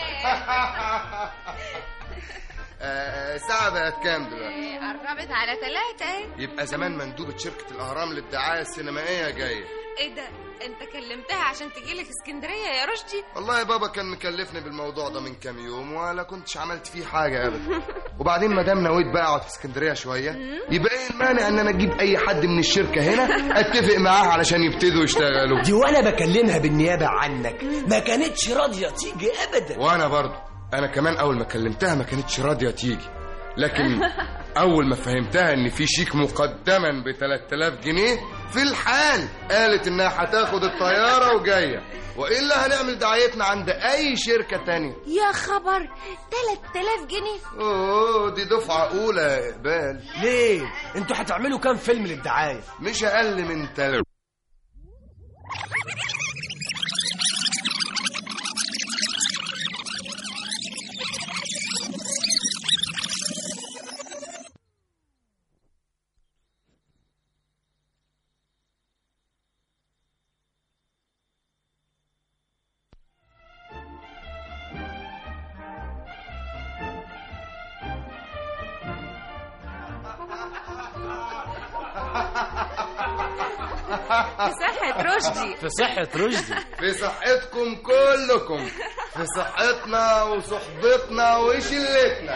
K: آه، الساعة بقت كام دلوقتي؟
B: قربت على ثلاثة
K: يبقى زمان مندوبة شركة الأهرام للدعاية السينمائية جاية
B: ايه ده انت كلمتها عشان تجيلك اسكندرية يا رشدي
K: والله يا بابا كان مكلفني بالموضوع ده من كام يوم ولا كنتش عملت فيه حاجة أبدا وبعدين ما دام نويت بقى أقعد في اسكندرية شوية يبقى إيه المانع إن أنا أجيب أي حد من الشركة هنا أتفق معاه علشان يبتدوا يشتغلوا
J: دي وانا بكلمها بالنيابة عنك ما كانتش راضية تيجي ابدا
K: وانا برضو انا كمان اول ما كلمتها ما كانتش راضيه تيجي لكن اول ما فهمتها ان في شيك مقدما ب 3000 جنيه في الحال قالت انها هتاخد الطياره وجايه والا هنعمل دعايتنا عند اي شركه تانية
H: يا خبر 3000 جنيه
K: اوه دي دفعه اولى يا اقبال
J: ليه انتوا هتعملوا كام فيلم للدعاية
K: مش اقل من تلات
B: صحة رشدي
J: في صحة رشدي
K: في صحتكم كلكم في صحتنا وصحبتنا وشلتنا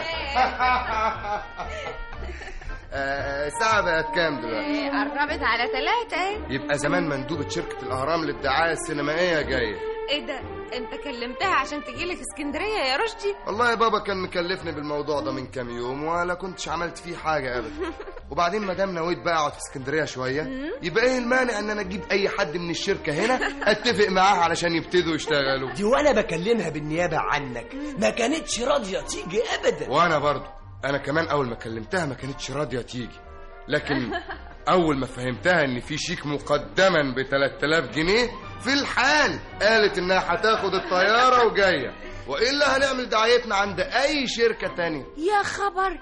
K: آه، الساعة بقت كام دلوقتي؟
B: قربت على ثلاثة
K: يبقى زمان مندوبة شركة الأهرام للدعاية السينمائية جاية
B: ايه ده انت كلمتها عشان تجيلك اسكندريه يا رشدي
K: والله يا بابا كان مكلفني بالموضوع ده من كام يوم ولا كنتش عملت فيه حاجه ابدا وبعدين ما دام نويت بقى اقعد في اسكندريه شويه يبقى ايه المانع ان انا اجيب اي حد من الشركه هنا اتفق معاه علشان يبتدوا يشتغلوا
J: دي وانا بكلمها بالنيابه عنك ما كانتش راضيه تيجي ابدا
K: وانا برضو انا كمان اول ما كلمتها ما كانتش راضيه تيجي لكن اول ما فهمتها ان في شيك مقدما ب 3000 جنيه في الحال قالت انها هتاخد الطياره وجايه والا هنعمل دعايتنا عند اي شركه تانية
B: يا خبر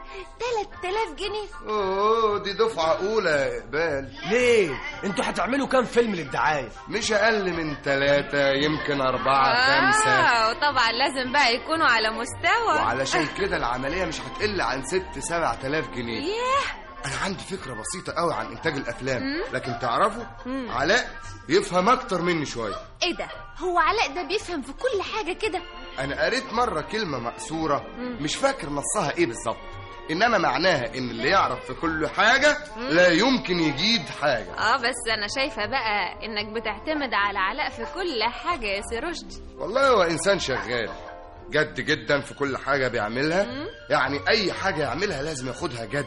B: 3000 جنيه
K: اوه دي دفعه اولى يا اقبال
J: ليه انتوا هتعملوا كام فيلم للدعايه
K: مش اقل من ثلاثة يمكن أربعة خمسة
B: آه وطبعا لازم بقى يكونوا على مستوى
K: وعلشان كده العملية مش هتقل عن ست سبع تلاف جنيه
B: ياه
K: أنا عندي فكرة بسيطة قوي عن إنتاج الأفلام لكن تعرفوا علاء يفهم أكتر مني شوية
B: ايه ده هو علاء ده بيفهم في كل حاجه كده
K: أنا قريت مرة كلمة مقصورة مش فاكر نصها إيه بالظبط إنما معناها إن اللي يعرف في كل حاجة لا يمكن يجيد حاجة
B: اه بس انا شايفه بقى انك بتعتمد على علاء في كل حاجه يا سي رشدي
K: والله هو إنسان شغال جد جدا في كل حاجة بيعملها يعني أي حاجة يعملها لازم ياخدها جد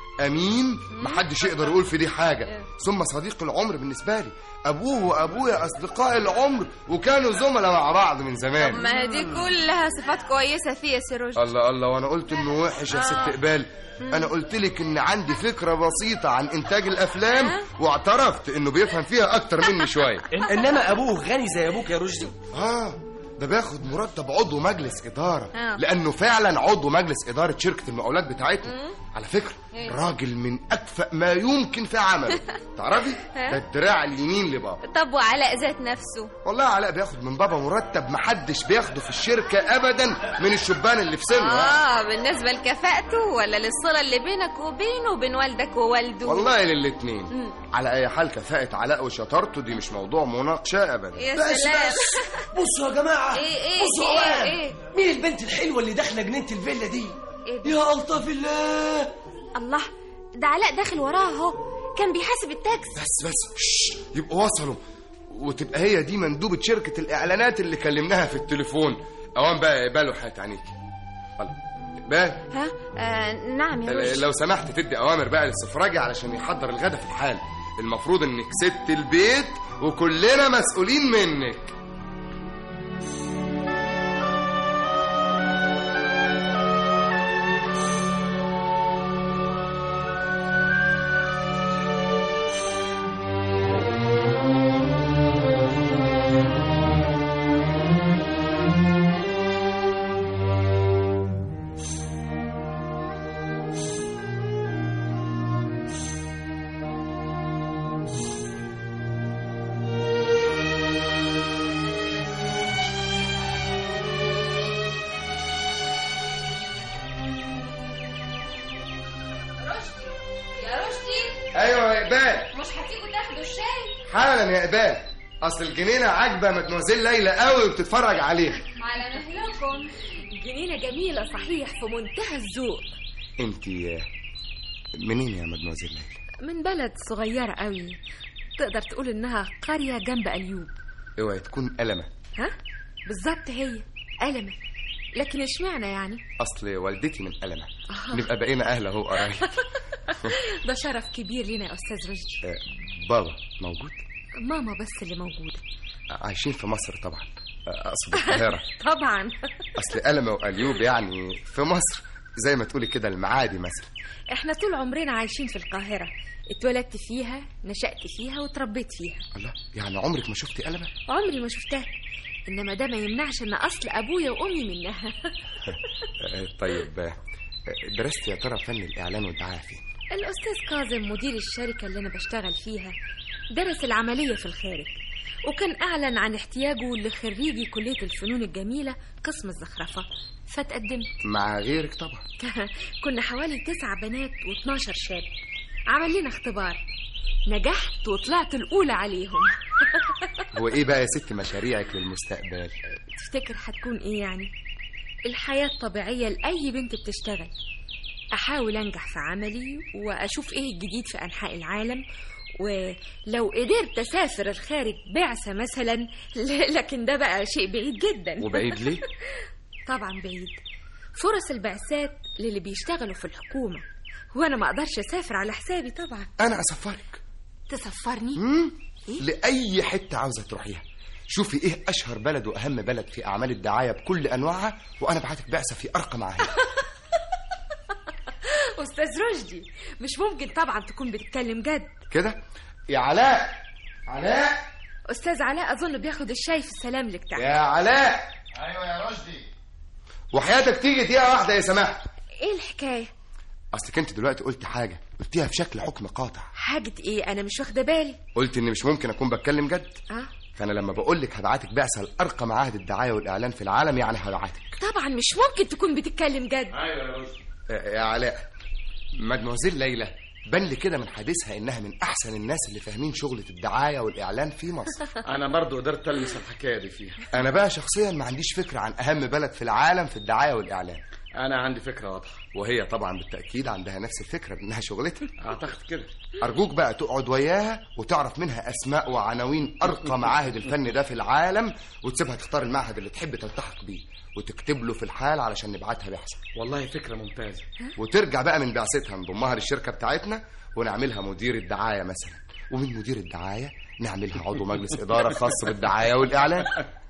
K: أمين محدش يقدر يقول في دي حاجة ثم صديق العمر بالنسبة لي أبوه وأبويا أصدقاء العمر وكانوا زملاء مع بعض من زمان
B: ما هي دي كلها صفات كويسه فيه يا سي رشدي
K: الله الله وانا قلت انه وحش يا ست اقبال انا قلت لك ان عندي فكره بسيطه عن انتاج الافلام واعترفت انه بيفهم فيها اكتر مني شويه
J: إن انما ابوه غني زي ابوك يا رشدي
K: اه ده بياخد مرتب عضو مجلس اداره
B: آه.
K: لانه فعلا عضو مجلس اداره شركه المقاولات بتاعتنا على فكره راجل من اكفأ ما يمكن في عمله تعرفي ده الدراع اليمين لبابا
B: طب وعلاء ذات نفسه
K: والله علاء بياخد من بابا مرتب محدش بياخده في الشركه ابدا من الشبان اللي في سنه
B: اه بالنسبه لكفاءته ولا للصله اللي بينك وبينه وبين والدك ووالده
K: والله للاتنين على اي حال كفاءة علاء وشطارته دي مش موضوع مناقشة ابدا
B: يا
J: بس
B: سلام
J: بس بصوا يا جماعه
B: ايه ايه
J: بصوا
B: في ايه
J: اوام
B: ايه
J: مين البنت الحلوه اللي داخله جنينه الفيلا دي
B: ايه ده؟
J: يا الطف الله
B: الله ده علاء داخل وراها اهو كان بيحاسب التاكس
K: بس بس شش يبقوا وصلوا وتبقى هي دي مندوبة شركة الإعلانات اللي كلمناها في التليفون أوان بقى يقبلوا حياة عينيكي الله بقى
B: ها آه نعم يا رشدي
K: لو سمحت تدي أوامر بقى للسفراجي علشان يحضر الغدا في الحال المفروض إنك ست البيت وكلنا مسؤولين منك
B: رشدي يا رشدي
K: أيوة يا إقبال
B: مش هتيجوا تاخدوا الشاي
K: حالا يا إقبال أصل الجنينة عاجبة مدموزيل ليلى قوي وبتتفرج عليها
B: على مهلكم
H: جنينة جميلة صحيح في منتهى الذوق
K: أنت منين يا مدموزيل ليلى؟
H: من بلد صغيرة قوي تقدر تقول إنها قرية جنب أليوب
K: اوعي تكون قلمة
H: ها بالظبط هي قلمة لكن اشمعنى يعني
K: أصل والدتي من قلمة
H: آه.
K: نبقى بقينا أهل أهو قرايب
H: ده شرف كبير لينا يا أستاذ رشدي
K: آه، بابا موجود
H: ماما بس اللي موجودة
K: عايشين في مصر طبعا آه، أقصد القاهرة
H: طبعا
K: أصل قلمة وأليوب يعني في مصر زي ما تقولي كده المعادي مثلا
H: احنا طول عمرنا عايشين في القاهرة اتولدت فيها نشأت فيها وتربيت فيها
K: الله يعني عمرك ما شفتي قلمة؟
H: عمري ما شفتها انما ده ما يمنعش ان اصل ابويا وامي منها
K: آه، طيب آه، درست يا ترى فن الإعلان والدعاية فين؟
H: الاستاذ كاظم مدير الشركه اللي انا بشتغل فيها درس العمليه في الخارج وكان اعلن عن احتياجه لخريجي كليه الفنون الجميله قسم الزخرفه فتقدمت
K: مع غيرك طبعا
H: كنا حوالي تسع بنات و12 شاب عمل لنا اختبار نجحت وطلعت الاولى عليهم
K: هو إيه بقى يا ست مشاريعك للمستقبل؟
H: تفتكر هتكون ايه يعني الحياة الطبيعية لأي بنت بتشتغل أحاول أنجح في عملي وأشوف إيه الجديد في أنحاء العالم ولو قدرت اسافر الخارج بعثه مثلا ل- لكن ده بقى شيء بعيد جدا
K: وبعيد ليه؟
H: طبعا بعيد فرص البعثات للي بيشتغلوا في الحكومه وانا ما اقدرش اسافر على حسابي طبعا
K: انا اسفرك
H: تسفرني
K: لاي حته عاوزه تروحيها شوفي ايه اشهر بلد واهم بلد في اعمال الدعايه بكل انواعها وانا بعتك بعثه في ارقى معاهد
H: استاذ رشدي مش ممكن طبعا تكون بتتكلم جد
K: كده يا علاء علاء
H: استاذ علاء اظن بياخد الشاي في السلام لك
K: يا علاء
G: ايوه يا رشدي
K: وحياتك تيجي دقيقه واحده يا سماح
H: ايه الحكايه
K: اصلك انت دلوقتي قلت حاجه قلتيها في شكل حكم قاطع
H: حاجه ايه انا مش واخده بالي
K: قلت اني مش ممكن اكون بتكلم جد
H: اه
K: فانا لما بقول لك هبعتك بعثه لارقى معاهد الدعايه والاعلان في العالم يعني هبعتك
H: طبعا مش ممكن تكون بتتكلم جد
G: ايوه يا رشدي
K: يا علاء مدموزيل ليلى بان لي كده من حديثها انها من احسن الناس اللي فاهمين شغله الدعايه والاعلان في مصر
G: انا برضو قدرت المس الحكايه دي فيها
K: انا بقى شخصيا ما عنديش فكره عن اهم بلد في العالم في الدعايه والاعلان
G: انا عندي فكره واضحه
K: وهي طبعا بالتاكيد عندها نفس الفكره انها شغلتها
G: اعتقد كده
K: ارجوك بقى تقعد وياها وتعرف منها اسماء وعناوين ارقى معاهد الفن ده في العالم وتسيبها تختار المعهد اللي تحب تلتحق بيه وتكتب له في الحال علشان نبعتها بعثه
G: والله فكره ممتازه
K: وترجع بقى من بعثتها نضمها للشركه بتاعتنا ونعملها مدير الدعايه مثلا ومن مدير الدعايه نعملها عضو مجلس اداره خاص بالدعايه والاعلان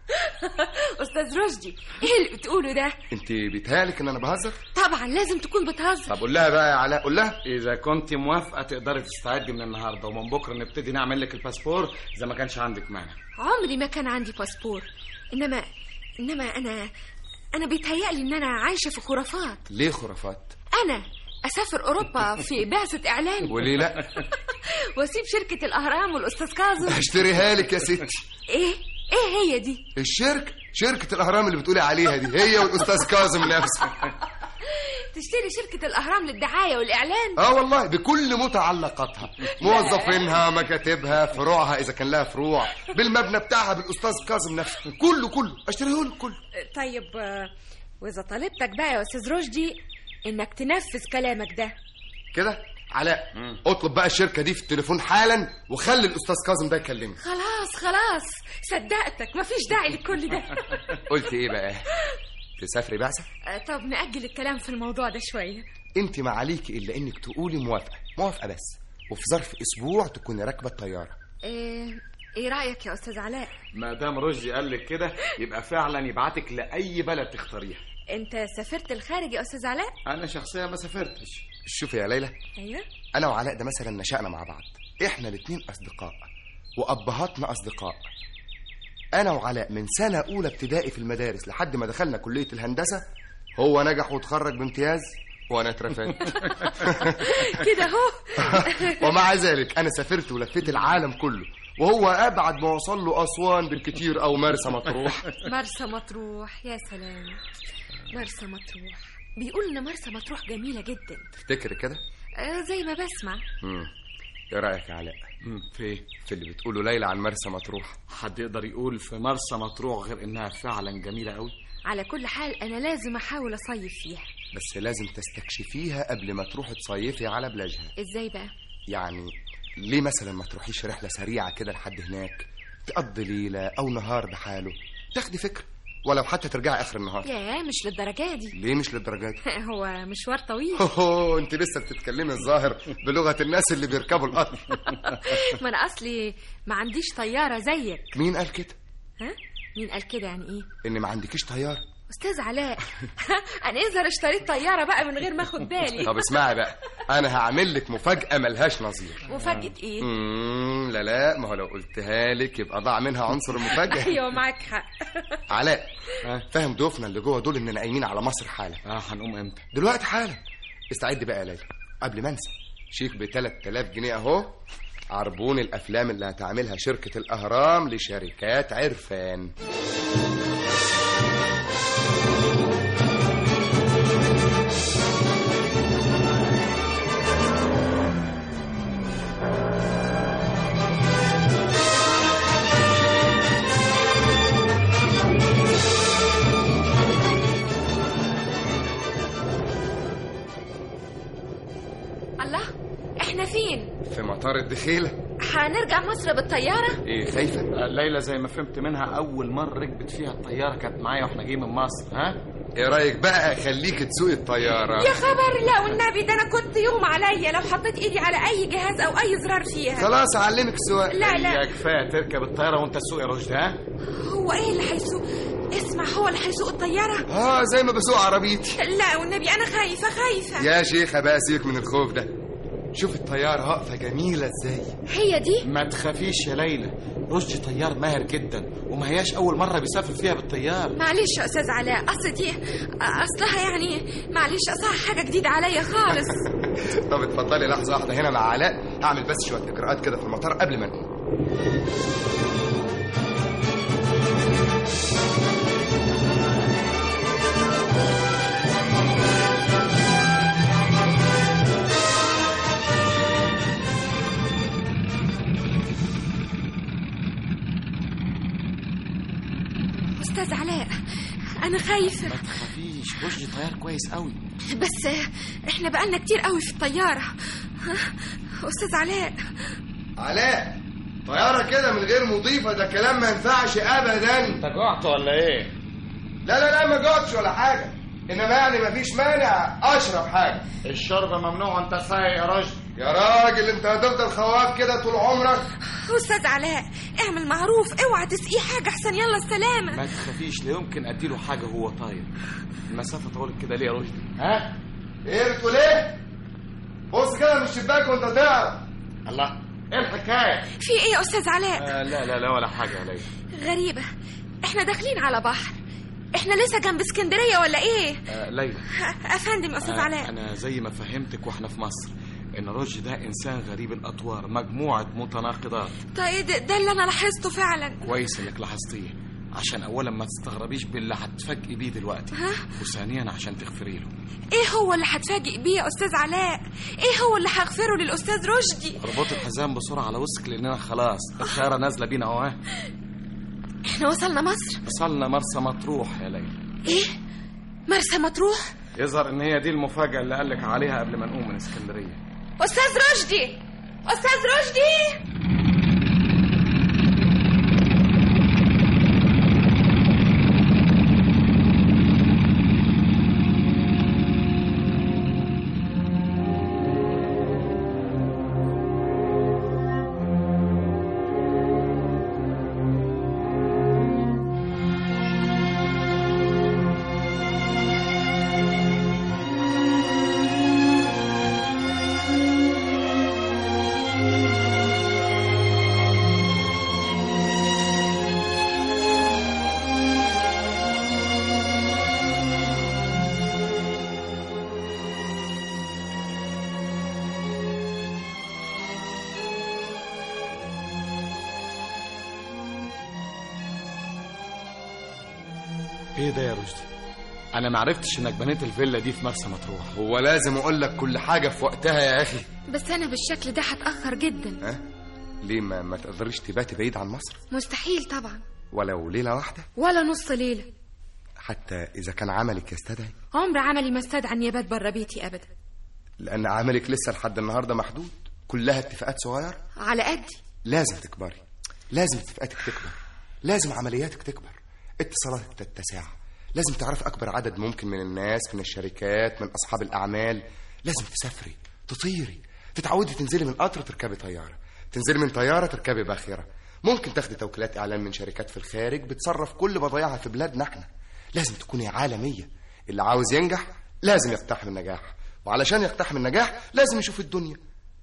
H: استاذ رشدي ايه اللي بتقوله ده
K: انت بيتهيألك ان انا بهزر
H: طبعا لازم تكون بتهزر
K: طب قول لها بقى يا علاء قول لها
G: اذا كنت موافقه تقدري تستعدي من النهارده ومن بكره نبتدي نعمل لك الباسبور اذا ما كانش عندك مانع
H: عمري ما كان عندي باسبور انما انما انا انا بيتهيألي ان انا عايشه في خرافات
K: ليه خرافات
H: انا اسافر اوروبا في بعثه اعلان
K: وليه لا
H: واسيب شركه الاهرام والاستاذ كاظم
K: هشتريها لك يا ستي
H: ايه ايه هي دي
K: الشركه شركه الاهرام اللي بتقولي عليها دي هي والاستاذ كاظم نفسه
H: تشتري شركه الاهرام للدعايه والاعلان
K: اه والله بكل متعلقاتها موظفينها مكاتبها فروعها اذا كان لها فروع بالمبنى بتاعها بالاستاذ كاظم نفسه كله كله اشتريه لك كله
H: طيب آه، واذا طالبتك بقى يا استاذ رشدي انك تنفذ كلامك ده
K: كده علاء اطلب بقى الشركه دي في التليفون حالا وخلي الاستاذ كاظم ده يكلمك
H: خلاص خلاص صدقتك مفيش داعي لكل ده
K: قلت ايه بقى تسافري بعثه
H: آه، طب نأجل الكلام في الموضوع ده شويه
K: انت ما عليكي الا انك تقولي موافقه موافقه بس وفي ظرف اسبوع تكوني راكبه الطياره
H: ايه ايه رايك يا استاذ علاء
G: ما دام رشدي قال لك كده يبقى فعلا يبعتك لاي بلد تختاريها
H: انت سافرت الخارج يا استاذ علاء
G: انا شخصيا ما سافرتش
K: شوفي يا ليلى
H: ايوه
K: انا وعلاء ده مثلا نشأنا مع بعض احنا الاتنين اصدقاء وابهاتنا اصدقاء انا وعلاء من سنه اولى ابتدائي في المدارس لحد ما دخلنا كليه الهندسه هو نجح وتخرج بامتياز وانا اترفدت
H: كده اهو
K: ومع ذلك انا سافرت ولفيت العالم كله وهو ابعد ما وصل له اسوان بالكتير او مرسى مطروح
H: مرسى مطروح يا سلام مرسى مطروح بيقول ان مرسى مطروح جميله جدا
K: تفتكر كده
H: آه زي ما بسمع
K: امم ايه رايك يا علاء
G: في إيه؟
K: في اللي بتقوله ليلى عن مرسى مطروح
G: حد يقدر يقول في مرسى مطروح غير انها فعلا جميله قوي
H: على كل حال انا لازم احاول اصيف فيها
K: بس لازم تستكشفيها قبل ما تروحي تصيفي على بلاجها
H: ازاي بقى
K: يعني ليه مثلا ما تروحيش رحله سريعه كده لحد هناك تقضي ليله او نهار بحاله تاخدي فكره ولو حتى ترجعي اخر النهار
H: يا مش للدرجه دي
K: ليه مش للدرجه دي
H: هو مشوار طويل
K: اوه انت لسه بتتكلمي الظاهر بلغه الناس اللي بيركبوا القطر
H: ما انا اصلي ما عنديش طياره زيك
K: مين قال كده
H: ها مين قال كده يعني ايه
K: ان ما عندكيش طياره
H: استاذ علاء انا اذا اشتريت طياره بقى من غير ما اخد بالي
K: طب اسمعي بقى انا هعمل لك مفاجاه ملهاش نظير
H: مفاجاه ايه
K: امم لا لا ما هو لو قلتها لك يبقى ضاع منها عنصر المفاجاه
H: ايوه معاك حق
K: علاء فاهم ضيوفنا اللي جوه دول اننا قايمين على مصر حالا
G: اه هنقوم امتى
K: دلوقتي حالا استعد بقى يا ليلى قبل ما انسى شيك ب 3000 جنيه اهو عربون الافلام اللي هتعملها شركه الاهرام لشركات عرفان
H: الله احنا فين
K: في مطار الدخيلة
H: هنرجع مصر بالطيارة
K: ايه خايفة
G: ليلى زي ما فهمت منها اول مره ركبت فيها الطياره كانت معايا واحنا جايين من مصر ها
K: ايه رايك بقى اخليك تسوقي الطيارة
B: يا خبر لا والنبي ده انا كنت يغمى عليا لو حطيت ايدي على اي جهاز او اي زرار فيها
K: خلاص اعلمك السواقة
B: لا لا
G: يا كفايه تركب الطياره وانت تسوق يا رشدي ها
B: هو ايه اللي هيسوق اسمع هو اللي هيسوق الطياره
K: اه زي ما بسوق عربيتي
B: لا والنبي انا خايفه خايفه
K: يا شيخة بقى سيبك من الخوف ده شوف الطيارة واقفة جميلة ازاي
H: هي دي
G: ما تخافيش يا ليلى رشدي طيار ماهر جدا وما هياش اول مره بيسافر فيها بالطياره
B: معلش يا استاذ علاء اصل دي اصلها يعني معلش اصلها حاجه جديده عليا خالص
K: طب اتفضلي لحظة واحدة هنا مع علاء هعمل بس شوية إجراءات كده في المطار قبل ما نقوم
B: استاذ علاء انا خايفه
G: ما تخافيش رشدي طيار كويس قوي
B: بس احنا بقالنا كتير قوي في الطياره استاذ علاء
K: علاء طيارة كده من غير مضيفة ده كلام ما ينفعش أبدا
G: انت جعت ولا ايه
K: لا لا لا ما جعتش ولا حاجة إنما يعني ما فيش مانع أشرب حاجة
G: الشرب ممنوع انت سايق يا رشدي
K: يا راجل أنت هتفضل خواف كده طول عمرك
B: استاذ علاء اعمل معروف اوعى تسقيه حاجه احسن يلا السلامه
G: ما تخافيش لا يمكن اديله حاجه وهو طاير المسافه طولت كده ليه يا رشدي ها
K: إيه بتقول إيه؟ بص كده من الشباك وأنت تعرف
G: الله ايه الحكايه
B: في ايه يا استاذ علاء
G: آه لا لا لا ولا حاجه يا ليلى
B: غريبه احنا داخلين على بحر احنا لسه جنب اسكندريه ولا ايه
G: آه ليلى
B: افندم يا استاذ
G: آه
B: علاء
G: انا زي ما فهمتك واحنا في مصر ان رشدي ده انسان غريب الاطوار مجموعه متناقضات
B: طيب ده ده اللي انا لاحظته فعلا
G: كويس انك لاحظتيه عشان اولا ما تستغربيش باللي هتفاجئي بيه دلوقتي
B: ها؟
G: وثانيا عشان تغفري له
B: ايه هو اللي هتفاجئ بيه يا استاذ علاء ايه هو اللي هغفره للاستاذ رشدي
G: اربطي الحزام بسرعه على وسطك لاننا خلاص الطياره نازله بينا اهو ها.
B: احنا وصلنا مصر
G: وصلنا مرسى مطروح يا ليلى
B: ايه مرسى مطروح
G: يظهر ان هي دي المفاجاه اللي قالك عليها قبل ما نقوم من اسكندريه
B: استاذ رشدي استاذ رشدي
G: ايه ده يا رشدي انا ما عرفتش انك بنيت الفيلا دي في مرسى مطروح
K: هو لازم أقول لك كل حاجة في وقتها يا أخي
H: بس انا بالشكل ده هتاخر جدا
K: ها؟ ليه ما, ما تقدريش تباتي بعيد عن مصر
H: مستحيل طبعا
K: ولو ليلة واحدة
H: ولا نص ليله
K: حتى إذا كان عملك يستدعي
H: عمر عملي ما استدعى النيابات بره بيتي ابدا
K: لأن عملك لسه لحد النهاردة محدود كلها اتفاقات صغيرة
H: على قدي
K: لازم تكبري لازم اتفاقاتك تكبر لازم عملياتك تكبر اتصالاتك تتسع لازم تعرف أكبر عدد ممكن من الناس من الشركات من أصحاب الأعمال لازم تسافري تطيري تتعودي تنزلي من قطر تركبي طيارة تنزلي من طيارة تركبي باخرة ممكن تاخدي توكيلات إعلان من شركات في الخارج بتصرف كل بضايعها في بلادنا احنا لازم تكوني عالمية اللي عاوز ينجح لازم يقتحم النجاح وعلشان يقتحم النجاح لازم يشوف الدنيا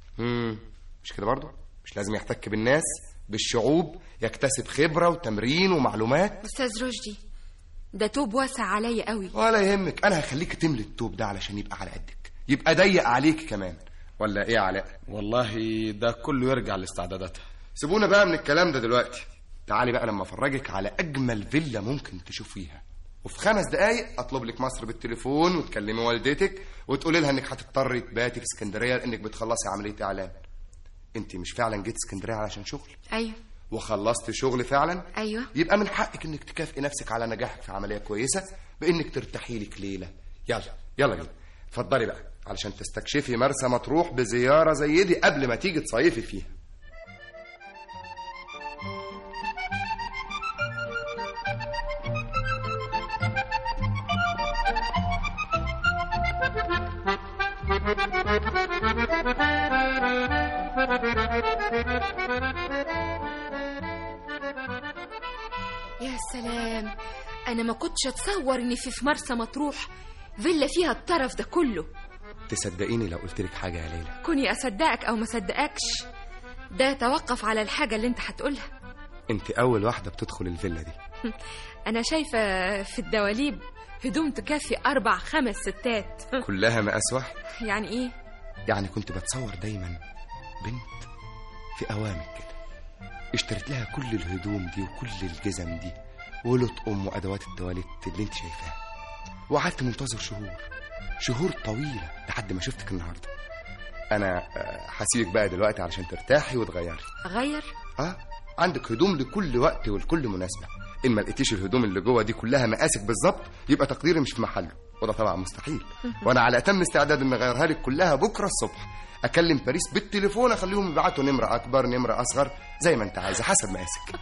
K: مم. مش كده برضه مش لازم يحتك بالناس بالشعوب يكتسب خبرة وتمرين ومعلومات
H: استاذ رشدي ده توب واسع عليا قوي
K: ولا يهمك انا هخليك تملي التوب ده علشان يبقى على قدك يبقى ضيق عليك كمان ولا ايه يا علاء
G: والله ده كله يرجع لاستعداداتها
K: سيبونا بقى من الكلام ده دلوقتي تعالي بقى لما افرجك على اجمل فيلا ممكن تشوفيها وفي خمس دقايق اطلب لك مصر بالتليفون وتكلمي والدتك وتقولي لها انك هتضطري تباتي في اسكندريه لانك بتخلصي عمليه اعلان انت مش فعلا جيت اسكندريه علشان شغل
H: ايوه
K: وخلصت شغل فعلا
H: ايوه
K: يبقى من حقك انك تكافئي نفسك على نجاحك في عمليه كويسه بانك ترتاحي لك ليله يلا يلا بينا اتفضلي بقى علشان تستكشفي مرسى مطروح بزيارة زي دي قبل ما تيجي تصيفي فيها
H: يا سلام انا ما كنتش اتصور ان في في مرسى مطروح فيلا فيها الطرف ده كله
K: تصدقيني لو قلت لك حاجة يا ليلى
H: كوني اصدقك او ما صدقكش ده يتوقف على الحاجه اللي انت هتقولها
K: انت اول واحدة بتدخل الفيلا دي
H: انا شايفه في الدواليب هدوم تكفي اربع خمس ستات
K: كلها مقاس واحد
H: يعني ايه
K: يعني كنت بتصور دايما بنت في اوامك كده اشتريت لها كل الهدوم دي وكل الجزم دي ولطقم وادوات التواليت اللي انت شايفاها وقعدت منتظر شهور شهور طويله لحد ما شفتك النهارده انا آه، هسيبك بقى دلوقتي علشان ترتاحي وتغيري
H: اغير
K: اه عندك هدوم لكل وقت ولكل مناسبه ان ما لقيتيش الهدوم اللي جوه دي كلها مقاسك بالظبط يبقى تقديري مش في محله وده طبعا مستحيل وانا على اتم استعداد ان اغيرها لك كلها بكره الصبح اكلم باريس بالتليفون اخليهم يبعتوا نمره اكبر نمره اصغر زي ما انت عايزه حسب مقاسك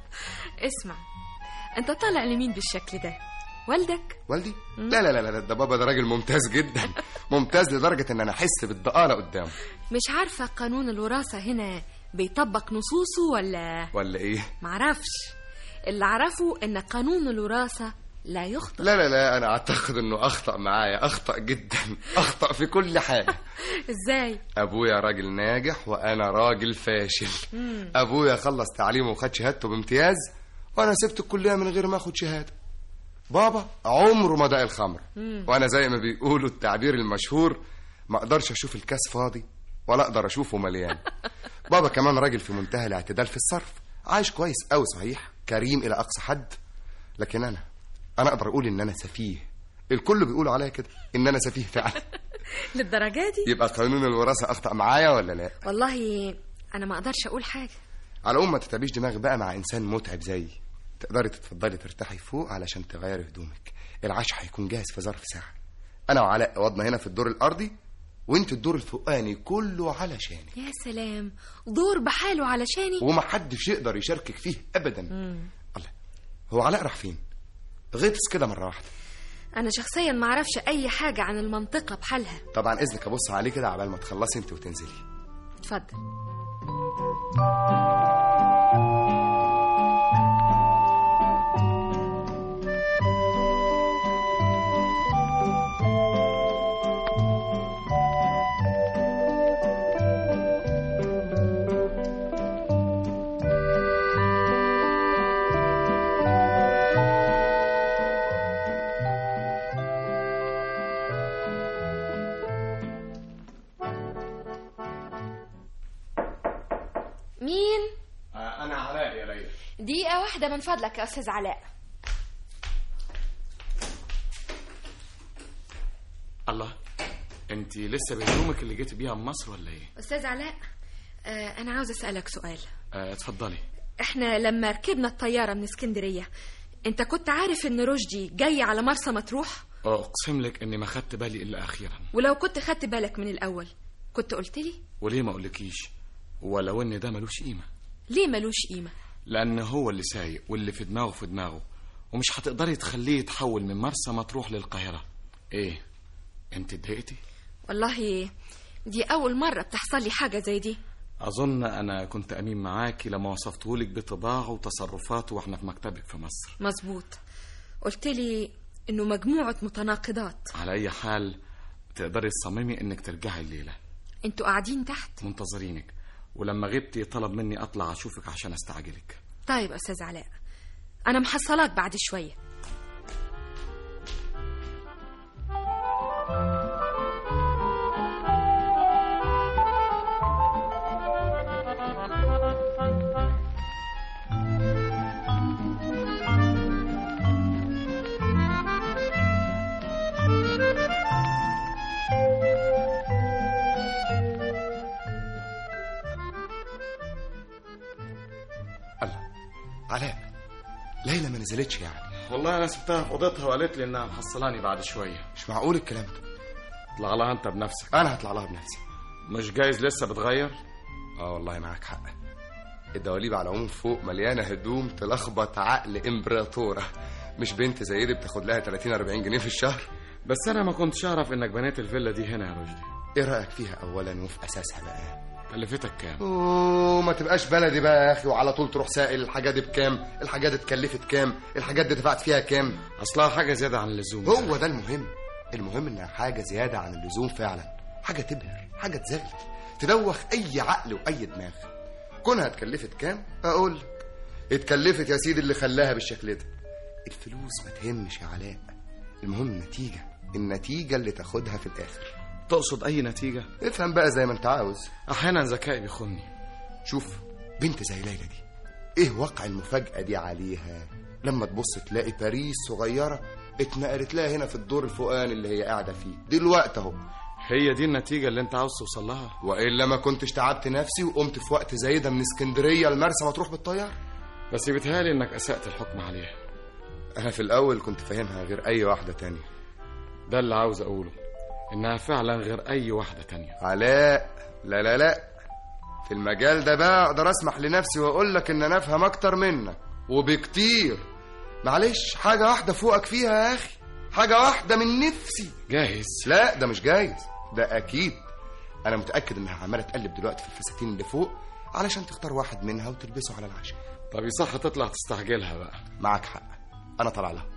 H: اسمع انت طالع لمين بالشكل ده والدك
K: والدي لا لا لا لا ده بابا ده راجل ممتاز جدا ممتاز لدرجه ان انا احس بالضآلة قدامه
H: مش عارفه قانون الوراثه هنا بيطبق نصوصه ولا
K: ولا ايه
H: معرفش اللي اعرفه ان قانون الوراثه لا يخطئ
K: لا لا لا انا اعتقد انه اخطا معايا اخطا جدا اخطا في كل حاجه
H: ازاي
K: ابويا راجل ناجح وانا راجل فاشل ابويا خلص تعليمه وخد شهادته بامتياز وانا سبت الكليه من غير ما اخد شهاده بابا عمره ما داق الخمر وانا زي ما بيقولوا التعبير المشهور ما اقدرش اشوف الكاس فاضي ولا اقدر اشوفه مليان بابا كمان راجل في منتهى الاعتدال في الصرف عايش كويس قوي صحيح كريم الى اقصى حد لكن انا انا اقدر اقول ان انا سفيه الكل بيقولوا عليا كده ان انا سفيه فعلا
H: للدرجه دي
K: يبقى قانون الوراثه اخطا معايا ولا لا
H: والله انا ما اقدرش اقول حاجه
K: على العموم ما تتعبيش دماغ بقى مع انسان متعب زيي تقدري تتفضلي ترتاحي فوق علشان تغيري هدومك العشاء هيكون جاهز في ظرف ساعه انا وعلاء وضنا هنا في الدور الارضي وانت الدور الفوقاني كله علشاني
H: يا سلام دور بحاله علشاني
K: ومحدش يقدر يشاركك فيه ابدا الله هو علاء راح فين غطس كده مره واحده
H: انا شخصيا ما اعرفش اي حاجه عن المنطقه بحالها
K: طبعا اذنك ابص عليه كده عبال ما تخلصي انت وتنزلي
H: اتفضل مين
K: انا علاء يا ليلى
H: دقيقه واحده من فضلك يا استاذ علاء
G: الله انت لسه بهدومك اللي جيت بيها من مصر ولا ايه
H: استاذ علاء آه انا عاوز اسالك سؤال
G: آه، اتفضلي
H: احنا لما ركبنا الطياره من اسكندريه انت كنت عارف ان رشدي جاي على مرسى مطروح
G: اقسم لك اني ما خدت بالي الا اخيرا
H: ولو كنت خدت بالك من الاول كنت قلت لي
G: وليه ما اقولكيش ولو ان ده ملوش قيمه
H: ليه ملوش قيمه
G: لان هو اللي سايق واللي في دماغه في دماغه ومش هتقدري تخليه يتحول من مرسى مطروح للقاهره ايه انت اتضايقتي
H: والله دي اول مره بتحصل لي حاجه زي دي
G: اظن انا كنت امين معاكي لما وصفتهولك بطباعه وتصرفاته واحنا في مكتبك في مصر
H: مظبوط قلت لي انه مجموعه متناقضات
G: على اي حال تقدري تصممي انك ترجعي الليله
H: انتوا قاعدين تحت
G: منتظرينك ولما غبتي طلب مني اطلع اشوفك عشان استعجلك
H: طيب يا استاذ علاء انا محصلاك بعد شويه
K: الله علاء ليلى ما نزلتش يعني
G: والله انا سبتها في اوضتها وقالت لي انها محصلاني بعد شويه
K: مش معقول الكلام ده
G: اطلع لها انت بنفسك
K: انا هطلع لها بنفسي
G: مش جايز لسه بتغير
K: اه والله معاك حق الدواليب على العموم فوق مليانه هدوم تلخبط عقل امبراطوره مش بنت زي دي بتاخد لها 30 40 جنيه في الشهر
G: بس انا ما كنتش اعرف انك بنيت الفيلا دي هنا يا رشدي
K: ايه رايك فيها اولا وفي اساسها بقى
G: كلفتك كام
K: اوه ما تبقاش بلدي بقى يا اخي وعلى طول تروح سائل الحاجه دي بكام الحاجه دي اتكلفت كام الحاجات دي دفعت فيها كام
G: اصلها حاجه زياده عن اللزوم
K: هو ده المهم المهم انها حاجه زياده عن اللزوم فعلا حاجه تبهر حاجه تزغل تدوخ اي عقل واي دماغ كونها اتكلفت كام اقول لك اتكلفت يا سيدي اللي خلاها بالشكل ده الفلوس ما تهمش يا علاء المهم النتيجه النتيجه اللي تاخدها في الاخر
G: تقصد اي نتيجه
K: افهم بقى زي ما انت عاوز
G: احيانا ذكائي بيخوني
K: شوف بنت زي ليلى دي ايه وقع المفاجاه دي عليها لما تبص تلاقي باريس صغيره اتنقلت لها هنا في الدور الفوقاني اللي هي قاعده فيه دلوقتي اهو
G: هي دي النتيجه اللي انت عاوز توصل لها
K: والا ما كنتش تعبت نفسي وقمت في وقت زي ده من اسكندريه لمرسى مطروح بالطياره
G: بس بيتهيألي انك اسأت الحكم عليها
K: انا في الاول كنت فاهمها غير اي واحده تانية
G: ده اللي عاوز اقوله انها فعلا غير اي واحده تانية
K: علاء لا لا لا في المجال ده بقى اقدر اسمح لنفسي واقول لك ان انا افهم اكتر منك وبكتير معلش حاجه واحده فوقك فيها يا اخي حاجه واحده من نفسي
G: جاهز
K: لا ده مش جايز ده اكيد انا متاكد انها عماله تقلب دلوقتي في الفساتين اللي فوق علشان تختار واحد منها وتلبسه على العشاء
G: طب يصح تطلع تستعجلها بقى
K: معاك حق انا طالع لها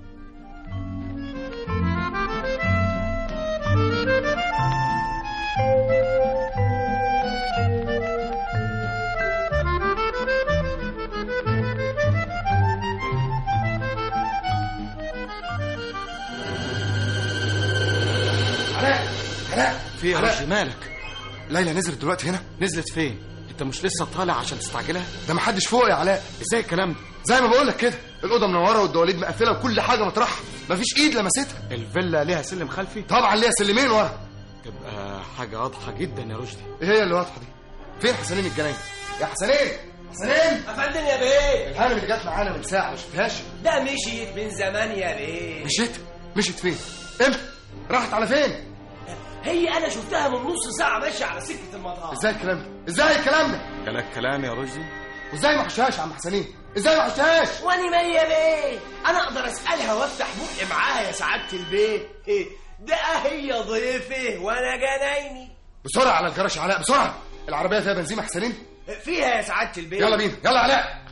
K: علاء علاء
G: في يا
K: علاء.
G: رشدي مالك
K: ليلى نزلت دلوقتي هنا
G: نزلت فين انت مش لسه طالع عشان تستعجلها
K: ده محدش فوق يا علاء
G: ازاي الكلام ده
K: زي ما بقول لك كده الاوضه منوره والدواليب مقفله وكل حاجه مطرحها مفيش ايد لمستها
G: الفيلا ليها سلم خلفي
K: طبعا ليها سلمين ورا
G: تبقى حاجه واضحه جدا يا رشدي
K: ايه هي اللي واضحه دي فين حسنين الجناين يا حسنين حسنين
J: افندم يا بيه
K: الهانم اللي جت معانا من ساعه ما شفتهاش
J: ده مشيت من زمان يا بيه
K: مشيت مشيت فين امتى راحت على فين
J: هي انا شفتها من نص ساعه ماشيه على سكه المطار
K: ازاي الكلام ده ازاي الكلام ده
G: جالك كلام يا رشدي
K: وازاي ما حشهاش يا عم حسنين ازاي ما حشهاش
J: واني مية بيه انا اقدر اسالها وافتح بقي معاها يا سعاده البيت إيه، ده هي ضيفه وانا جنايني
K: بسرعه على الجراج يا علاء بسرعه العربيه فيها بنزين يا حسنين
J: فيها يا سعاده البيت
K: يلا بينا يلا علاء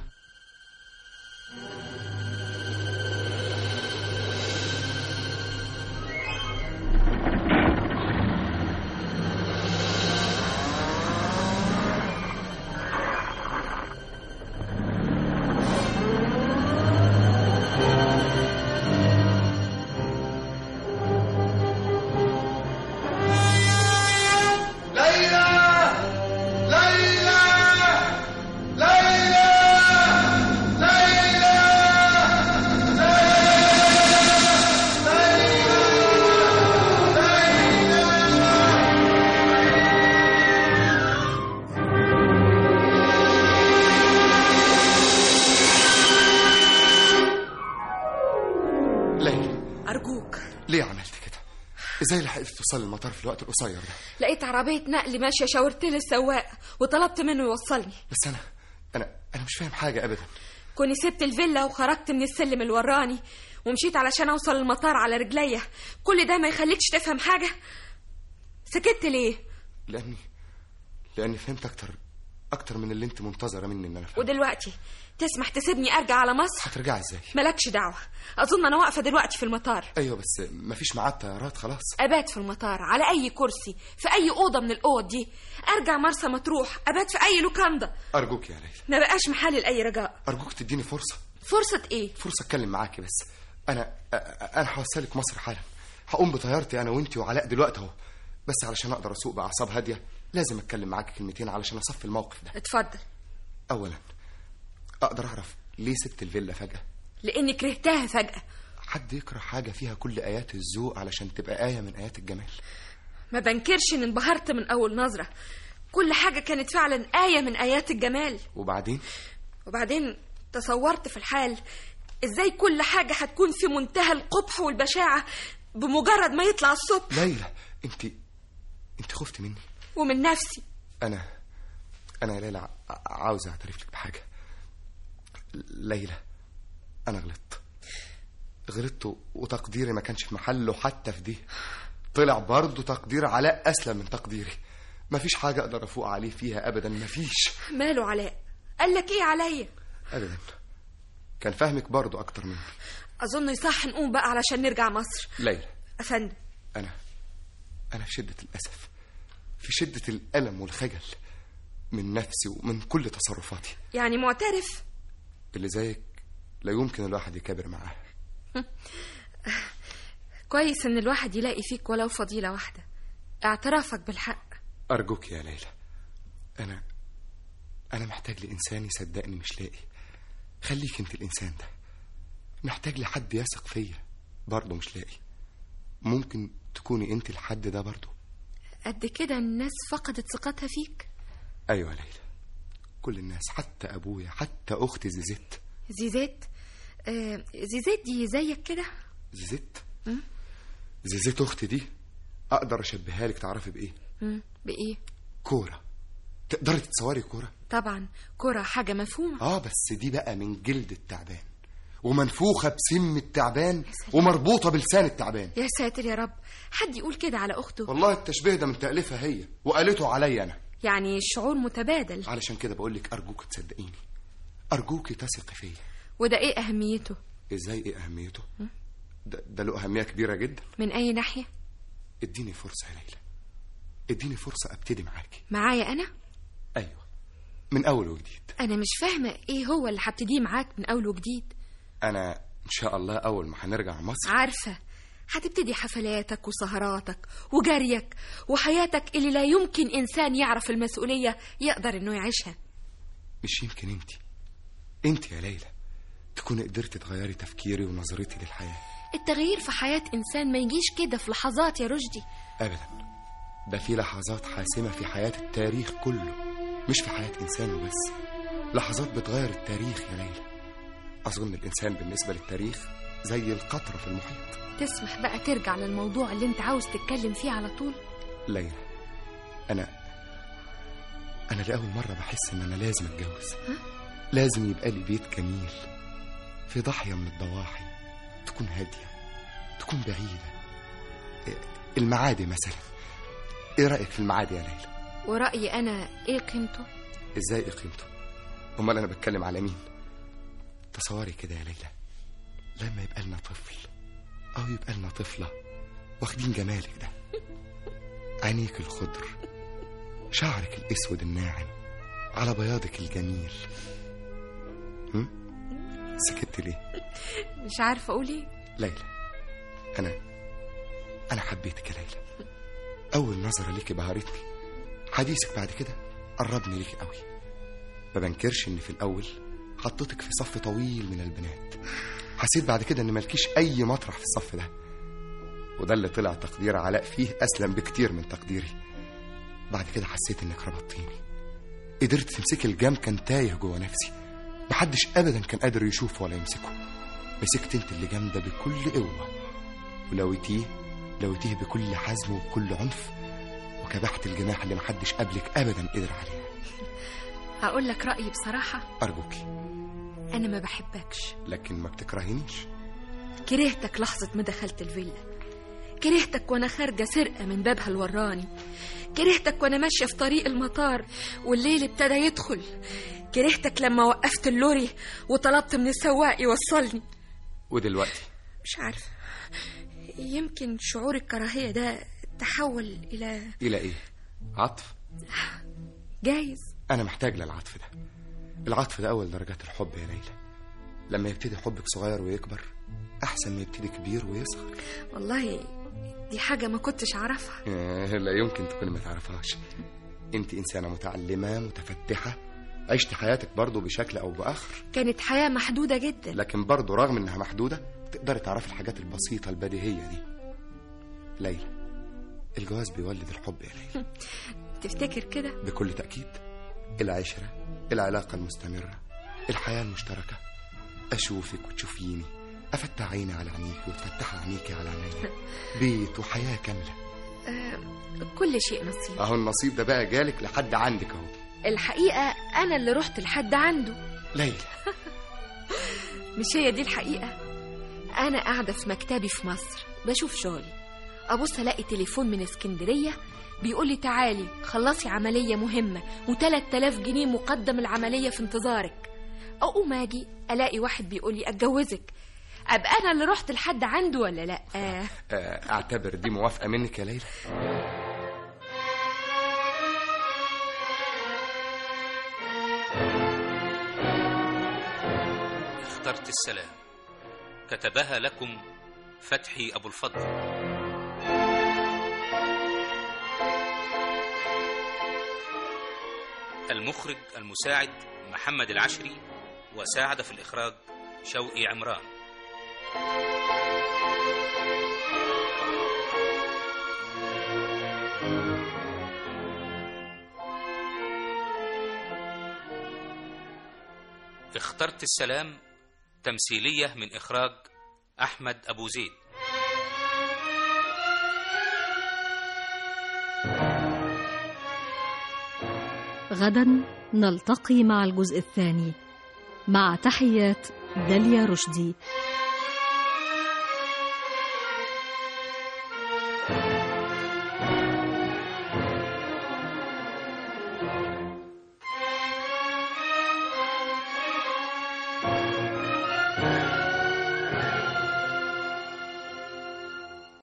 K: ليلى ليلى ليلى ليلى ليلى
H: أرجوك
K: ليه عملت كده ازاي لحقت توصل المطار في الوقت القصير ده
H: لقيت عربية نقل ماشية شاورت للسواق وطلبت منه يوصلني
K: بس انا انا انا مش فاهم حاجه ابدا
H: كوني سبت الفيلا وخرجت من السلم الوراني ومشيت علشان اوصل المطار على رجليا كل ده ما يخليكش تفهم حاجة سكت ليه
K: لاني لاني فهمت اكتر اكتر من اللي انت منتظره مني ان انا افهم
H: ودلوقتي تسمح تسيبني ارجع على مصر
K: هترجعي ازاي
H: مالكش دعوة اظن انا واقفة دلوقتي في المطار
K: ايوه بس مفيش ميعاد طيارات خلاص
H: ابات في المطار على اي كرسي في اي اوضة من الاوض دي ارجع مرسى مطروح ابات في اي لوكاندا
K: ارجوك يا ليلى
H: ما بقاش محل لاي رجاء
K: ارجوك تديني فرصه
H: فرصة ايه
K: فرصه اتكلم معاكي بس انا أ- أ- انا هوصلك مصر حالا هقوم بطيارتي انا وانت وعلاء دلوقتي اهو بس علشان اقدر اسوق باعصاب هاديه لازم اتكلم معاكي كلمتين علشان اصفي الموقف ده
H: اتفضل
K: اولا اقدر اعرف ليه سبت الفيلا فجاه
H: لاني كرهتها فجأة
K: حد يكره حاجه فيها كل ايات الذوق علشان تبقى ايه من ايات الجمال
H: ما بنكرش ان انبهرت من اول نظرة كل حاجة كانت فعلا آية من آيات الجمال
K: وبعدين
H: وبعدين تصورت في الحال ازاي كل حاجة هتكون في منتهى القبح والبشاعة بمجرد ما يطلع الصبح
K: ليلى انت انت خفت مني
H: ومن نفسي
K: انا انا يا ليلى ع- عاوز اعترف لك بحاجه ليلى انا غلطت غلطت و- وتقديري ما كانش في محله حتى في دي طلع برضه تقدير علاء اسلم من تقديري مفيش حاجه اقدر افوق عليه فيها ابدا مفيش
H: ماله علاء قال لك ايه عليا
K: ابدا كان فهمك برضه اكتر مني
H: اظن يصح نقوم بقى علشان نرجع مصر
K: ليلى
H: افندم
K: انا انا في شده الاسف في شده الالم والخجل من نفسي ومن كل تصرفاتي
H: يعني معترف
K: اللي زيك لا يمكن الواحد يكابر معاه
H: كويس ان الواحد يلاقي فيك ولو فضيلة واحدة اعترافك بالحق
K: أرجوك يا ليلى أنا أنا محتاج لإنسان يصدقني مش لاقي خليك أنت الإنسان ده محتاج لحد يثق فيا برضه مش لاقي ممكن تكوني أنت الحد ده برضه
H: قد كده الناس فقدت ثقتها فيك
K: أيوة يا ليلى كل الناس حتى أبويا حتى أختي زيزت
H: زيزات آه زيزات دي زيك كده
K: زيزت
H: مم؟
K: زيزت أختي دي أقدر أشبهها لك تعرفي بإيه
H: مم. بإيه
K: كورة تقدري تتصوري كورة
H: طبعا كرة حاجة مفهومة
K: اه بس دي بقى من جلد التعبان ومنفوخة بسم التعبان ومربوطة بلسان التعبان
H: يا ساتر يا رب حد يقول كده على أخته
K: والله التشبيه ده من تأليفها هي وقالته عليا أنا
H: يعني الشعور متبادل
K: علشان كده بقول لك أرجوك تصدقيني أرجوك تثقي فيا
H: وده إيه أهميته
K: إزاي إيه أهميته ده, ده له أهمية كبيرة جدا
H: من أي ناحية
K: اديني فرصة يا ليلى اديني فرصة أبتدي معاكي
H: معايا أنا
K: أيوة من أول وجديد
H: أنا مش فاهمة إيه هو اللي هبتديه معاك من أول وجديد
K: أنا إن شاء الله أول ما هنرجع مصر
H: عارفة هتبتدي حفلاتك وسهراتك وجريك وحياتك اللي لا يمكن إنسان يعرف المسؤولية يقدر إنه يعيشها
K: مش يمكن انت انت يا ليلى تكوني قدرتي تغيري تفكيري ونظرتي للحياة
H: التغيير في حياة إنسان ما يجيش كده في لحظات يا رشدي
K: أبدا ده في لحظات حاسمة في حياة التاريخ كله مش في حياة إنسان وبس لحظات بتغير التاريخ يا ليلى أظن الإنسان بالنسبة للتاريخ زي القطرة في المحيط
H: تسمح بقى ترجع للموضوع اللي انت عاوز تتكلم فيه على طول
K: ليلى أنا أنا لأول مرة بحس إن أنا لازم أتجوز لازم يبقى لي بيت جميل في ضاحية من الضواحي تكون هادية تكون بعيدة إيه، المعادي مثلا إيه رأيك في المعادي يا ليلى؟
H: ورأيي أنا إيه قيمته
K: إزاي إيه قيمته؟ أمال أنا بتكلم على مين؟ تصوري كده يا ليلى لما يبقى لنا طفل أو يبقى لنا طفلة واخدين جمالك ده عينيك الخضر شعرك الأسود الناعم على بياضك الجميل هم؟ سكت ليه؟
H: مش عارفة أقول إيه
K: ليلى أنا أنا حبيتك يا ليلى أول نظرة ليكي بهرتني حديثك بعد كده قربني ليكي قوي ما بنكرش إن في الأول حطيتك في صف طويل من البنات حسيت بعد كده إن مالكيش أي مطرح في الصف ده وده اللي طلع تقدير علاء فيه أسلم بكتير من تقديري بعد كده حسيت إنك ربطتيني قدرت تمسكي الجام كان تايه جوه نفسي محدش أبدا كان قادر يشوفه ولا يمسكه مسكت انت اللي جامدة بكل قوة ولويتيه لويتيه بكل حزم وبكل عنف وكبحت الجناح اللي محدش قبلك أبدا قدر عليه
H: هقول لك رأيي بصراحة
K: أرجوكي
H: أنا ما بحبكش
K: لكن ما بتكرهينيش
H: كرهتك لحظة ما دخلت الفيلا كرهتك وانا خارجة سرقة من بابها الوراني كرهتك وانا ماشية في طريق المطار والليل ابتدى يدخل كرهتك لما وقفت اللوري وطلبت من السواق يوصلني
K: ودلوقتي
H: مش عارفة يمكن شعور الكراهية ده تحول إلى
K: إلى إيه؟ عطف
H: جايز
K: أنا محتاج للعطف ده العطف ده أول درجات الحب يا ليلى لما يبتدي حبك صغير ويكبر أحسن ما يبتدي كبير ويصغر
H: والله دي حاجة ما كنتش أعرفها
K: آه، لا يمكن تكوني ما تعرفهاش انت إنسانة متعلمة متفتحة عشت حياتك برضو بشكل أو بآخر
H: كانت حياة محدودة جدا
K: لكن برضو رغم إنها محدودة تقدري تعرفي الحاجات البسيطة البديهية دي ليلى الجواز بيولد الحب يا ليلى
H: تفتكر كده
K: بكل تأكيد العشرة العلاقة المستمرة الحياة المشتركة أشوفك وتشوفيني أفتح عيني على عينيك وتفتح عينيكي على عيني بيت وحياة كاملة
H: آه كل شيء نصيب
K: اهو النصيب ده بقى جالك لحد عندك اهو
H: الحقيقة أنا اللي رحت لحد عنده
K: ليلى
H: مش هي دي الحقيقة أنا قاعدة في مكتبي في مصر بشوف شغلي أبص ألاقي تليفون من اسكندرية بيقول لي تعالي خلصي عملية مهمة وتلات آلاف جنيه مقدم العملية في انتظارك أقوم أجي ألاقي واحد بيقول لي أتجوزك أبقى أنا اللي رحت لحد عنده ولا لأ آه.
K: آه، اعتبر دي موافقه منك يا ليلى
L: اخترت السلام كتبها لكم فتحي أبو الفضل المخرج المساعد محمد العشري وساعد في الإخراج شوقي عمران اخترت السلام تمثيلية من إخراج أحمد أبو زيد
M: غدا نلتقي مع الجزء الثاني مع تحيات داليا رشدي